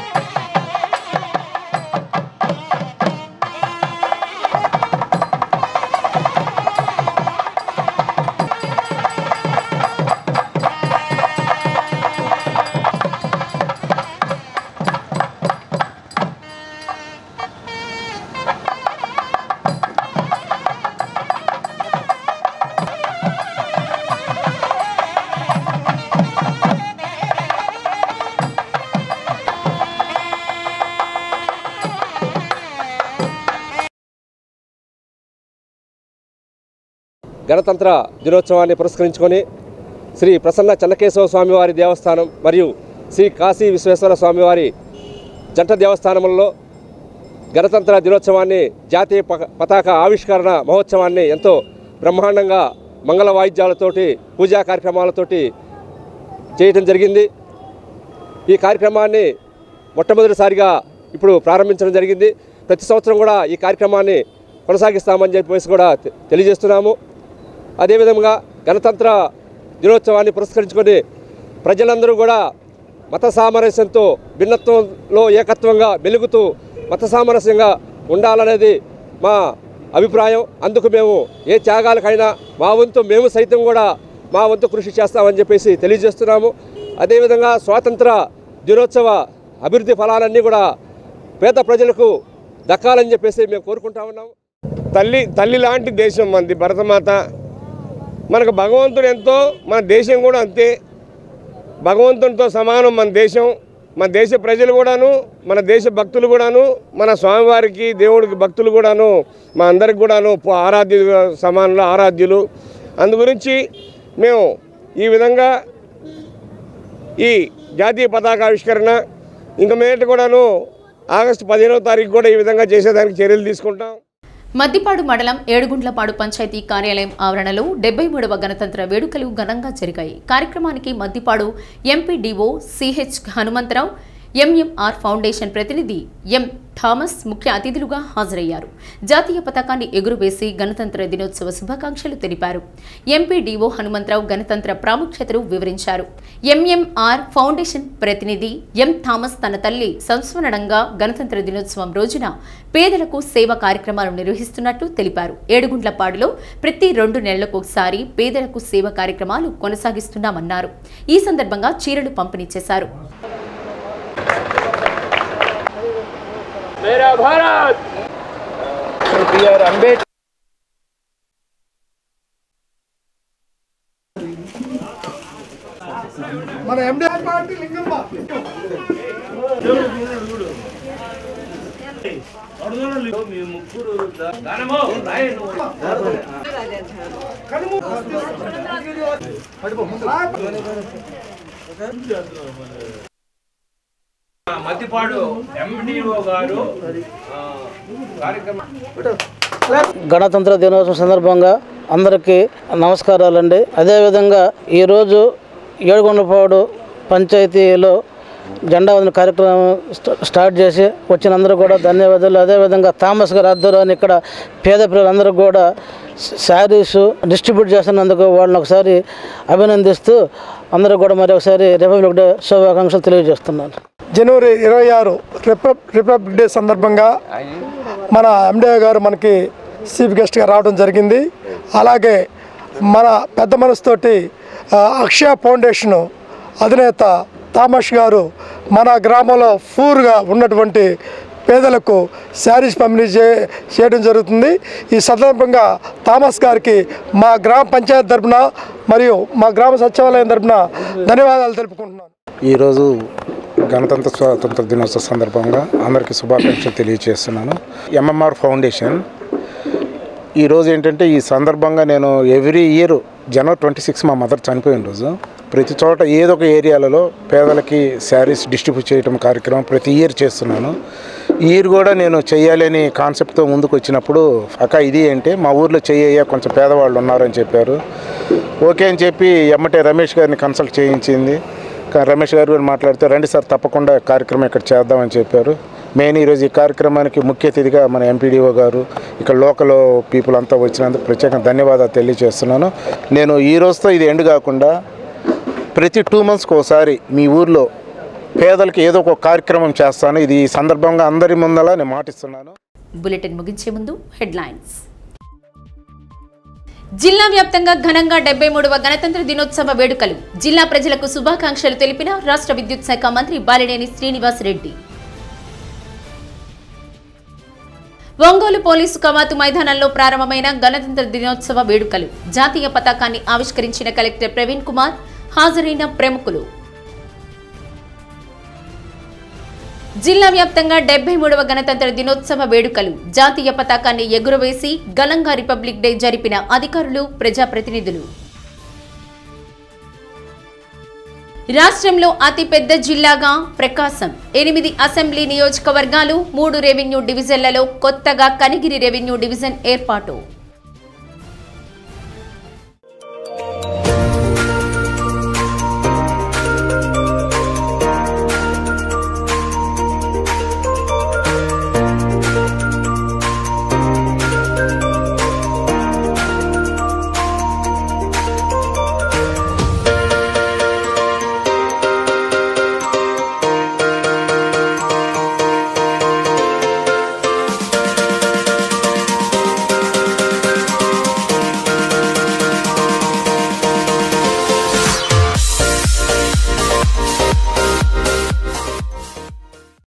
గణతంత్ర దినోత్సవాన్ని పురస్కరించుకొని శ్రీ ప్రసన్న చెన్నకేశవ స్వామివారి దేవస్థానం మరియు శ్రీ కాశీ విశ్వేశ్వర స్వామివారి జంట దేవస్థానములలో గణతంత్ర దినోత్సవాన్ని జాతీయ ప- పతాక ఆవిష్కరణ మహోత్సవాన్ని ఎంతో బ్రహ్మాండంగా మంగళ వాయిద్యాలతోటి పూజా కార్యక్రమాలతోటి చేయటం జరిగింది ఈ కార్యక్రమాన్ని మొట్టమొదటిసారిగా ఇప్పుడు ప్రారంభించడం జరిగింది ప్రతి సంవత్సరం కూడా ఈ కార్యక్రమాన్ని కొనసాగిస్తామని చెప్పేసి కూడా తె- తెలియజేస్తున్నాము అదేవిధంగా గణతంత్ర దినోత్సవాన్ని పురస్కరించుకొని ప్రజలందరూ కూడా మత సామరస్యంతో భిన్నత్వంలో ఏకత్వంగా వెలుగుతూ మత సామరస్యంగా ఉండాలనేది మా అభిప్రాయం అందుకు మేము ఏ త్యాగాలకైనా మా వంతు మేము సైతం కూడా మా వంతు కృషి చేస్తామని చెప్పేసి తెలియజేస్తున్నాము అదేవిధంగా స్వాతంత్ర దినోత్సవ అభివృద్ధి ఫలాలన్నీ కూడా పేద ప్రజలకు దక్కాలని చెప్పేసి మేము కోరుకుంటా ఉన్నాము తల్లి తల్లి లాంటి దేశం మనది భరతమాత మనకు భగవంతుడు ఎంతో మన దేశం కూడా అంతే భగవంతునితో సమానం మన దేశం మన దేశ ప్రజలు కూడాను మన దేశ భక్తులు కూడాను మన స్వామివారికి దేవుడికి భక్తులు కూడాను మా అందరికి కూడాను ప- ఆరాధ్య సమానంలో ఆరాధ్యులు అందు గురించి మేము ఈ విధంగా ఈ జాతీయ పతాకావిష్కరణ ఇంక మీదట కూడాను ఆగస్టు పదిహేనవ తారీఖు కూడా ఈ విధంగా చేసేదానికి చర్యలు తీసుకుంటాం మద్దిపాడు మండలం ఏడుగుండ్లపాడు పంచాయతీ కార్యాలయం ఆవరణలో డెబ్బై మూడవ గణతంత్ర వేడుకలు ఘనంగా జరిగాయి కార్యక్రమానికి Maddipadu MPDO CH Hanumantharao MMR foundation ప్రతినిధి ఎం థామస్ ముఖ్య అతిథులుగా హాజరయ్యారు జాతీయ పతాకాన్ని ఎగురువేసి గణతంత్ర దినోత్సవ శుభాకాంక్షలు తెలిపారు ఎంపీడీఓ హనుమంతరావు గణతంత్ర ప్రాముఖ్యతను వివరించారు ఎంఎంఆర్ ఫౌండేషన్ ప్రతినిధి ఎం థామస్ తన తల్లి సంస్మరణంగా గణతంత్ర దినోత్సవం రోజున పేదలకు సేవా కార్యక్రమాలు నిర్వహిస్తున్నట్లు తెలిపారు ఏడుగుంట్లపాడులో ప్రతి రెండు నెలలకు ఒకసారి పేదలకు సేవ కార్యక్రమాలు కొనసాగిస్తున్నామన్నారు ఈ సందర్భంగా చీరలు పంపిణీ చేశారు मेरा भारत बी आर अम्बेडकर మన MDR party Lingamma Maddipadu MDO గారు ఆ, కార్యక్రమం గణతంత్ర దినోత్సవం సందర్భంగా అందరికీ నమస్కారాలండి అదేవిధంగా ఈరోజు ఏడుగొండపాడు పంచాయతీలో జెండా వందన కార్యక్రమం స్ట- స్టార్ట్ చేసి వచ్చిన అందరూ కూడా ధన్యవాదాలు అదేవిధంగా థామస్ గారి ఆధ్వర్యాన్ని ఇక్కడ పేద పిల్లలందరూ కూడా శారీస్ డిస్ట్రిబ్యూట్ చేస్తున్నందుకు వాళ్ళని ఒకసారి అభినందిస్తూ అందరూ కూడా మరి ఒకసారి రిపబ్లిక్ డే శుభాకాంక్షలు తెలియజేస్తున్నాను జనవరి ఇరవై ఆరు రిపబ్ రిపబ్లిక్ డే సందర్భంగా మన ఎండిఓ గారు మనకి చీఫ్ గెస్ట్గా రావడం జరిగింది అలాగే మన పెద్ద మనసుతోటి ఆ, అక్షయ ఫౌండేషన్ అధినేత థామస్ గారు మన గ్రామంలో ఫూర్గా ఉన్నటువంటి పేదలకు శారీస్ పంపిణీ చే చేయడం జరుగుతుంది ఈ సందర్భంగా థామస్ గారికి మా గ్రామ పంచాయతీ తరపున మరియు మా గ్రామ సచివాలయం తరపున ధన్యవాదాలు తెలుపుకుంటున్నాను ఈరోజు గణతంత్ర స్వాతంత్ర దినోత్సవ సందర్భంగా అందరికీ శుభాకాంక్షలు తెలియజేస్తున్నాను ఎంఎంఆర్ ఫౌండేషన్ ఈరోజు ఏంటంటే ఈ సందర్భంగా నేను every year January twenty six మా మదర్ చనిపోయిన రోజు ప్రతి చోట ఏదో ఒక ఏరియాలలో పేదలకి శారీస్ డిస్ట్రిబ్యూట్ చేయడం కార్యక్రమం ప్రతి ఇయర్ చేస్తున్నాను ఈ ఇయర్ కూడా నేను చేయాలని కాన్సెప్ట్తో ముందుకు వచ్చినప్పుడు అక్క ఇది ఏంటి మా ఊర్లో చెయ్య కొంచెం పేదవాళ్ళు ఉన్నారని చెప్పారు ఓకే అని చెప్పి ఎమ్మటే రమేష్ గారిని కన్సల్ట్ చేయించింది కా- రమేష్ గారు కూడా మాట్లాడితే రండి సార్ తప్పకుండా కార్యక్రమం ఇక్కడ చేద్దామని చెప్పారు మెయిన్ ఈరోజు ఈ కార్యక్రమానికి ముఖ్య అతిథిగా మన ఎంపీడీఓ గారు ఇక్కడ లోకల్ పీపుల్ అంతా వచ్చినందుకు ప్రత్యేకంగా ధన్యవాదాలు తెలియజేస్తున్నాను నేను ఈ రోజుతో ఇది ఎండ్ కాకుండా ప్రతి టూ మంత్స్కి ఒకసారి మీ ఊర్లో పేదలకు ఏదో ఒక కార్యక్రమం చేస్తాను ఇది ఈ సందర్భంగా అందరి ముందలా నేను మాటిస్తున్నాను బులెటిన్ ముగించే ముందు హెడ్లైన్స్ జిల్లా వ్యాప్తంగా ఘనంగా డెబ్బై మూడవ గణతంత్ర దినోత్సవ వేడుకలు జిల్లా ప్రజలకు శుభాకాంక్షలు తెలిపిన రాష్ట్ర విద్యుత్ శాఖ మంత్రి బాలినేని శ్రీనివాస్ రెడ్డి ఒంగోలు పోలీసు కవాతు మైదానంలో ప్రారంభమైన గణతంత్ర దినోత్సవ వేడుకలు జాతీయ పతాకాన్ని ఆవిష్కరించిన కలెక్టర్ ప్రవీణ్ కుమార్ హాజరైన ప్రముఖులు జిల్లా వ్యాప్తంగా డెబ్బై మూడవ గణతంత్ర దినోత్సవ వేడుకలు జాతీయ పతాకాన్ని ఎగురవేసి ఘనంగా రిపబ్లిక్ డే జరిపిన అధికారులు ప్రజాప్రతినిధులు రాష్ట్రంలో అతిపెద్ద జిల్లాగా ప్రకాశం ఎనిమిది అసెంబ్లీ నియోజకవర్గాలు మూడు రెవెన్యూ డివిజన్లలో కొత్తగా కనిగిరి రెవెన్యూ డివిజన్ ఏర్పాటు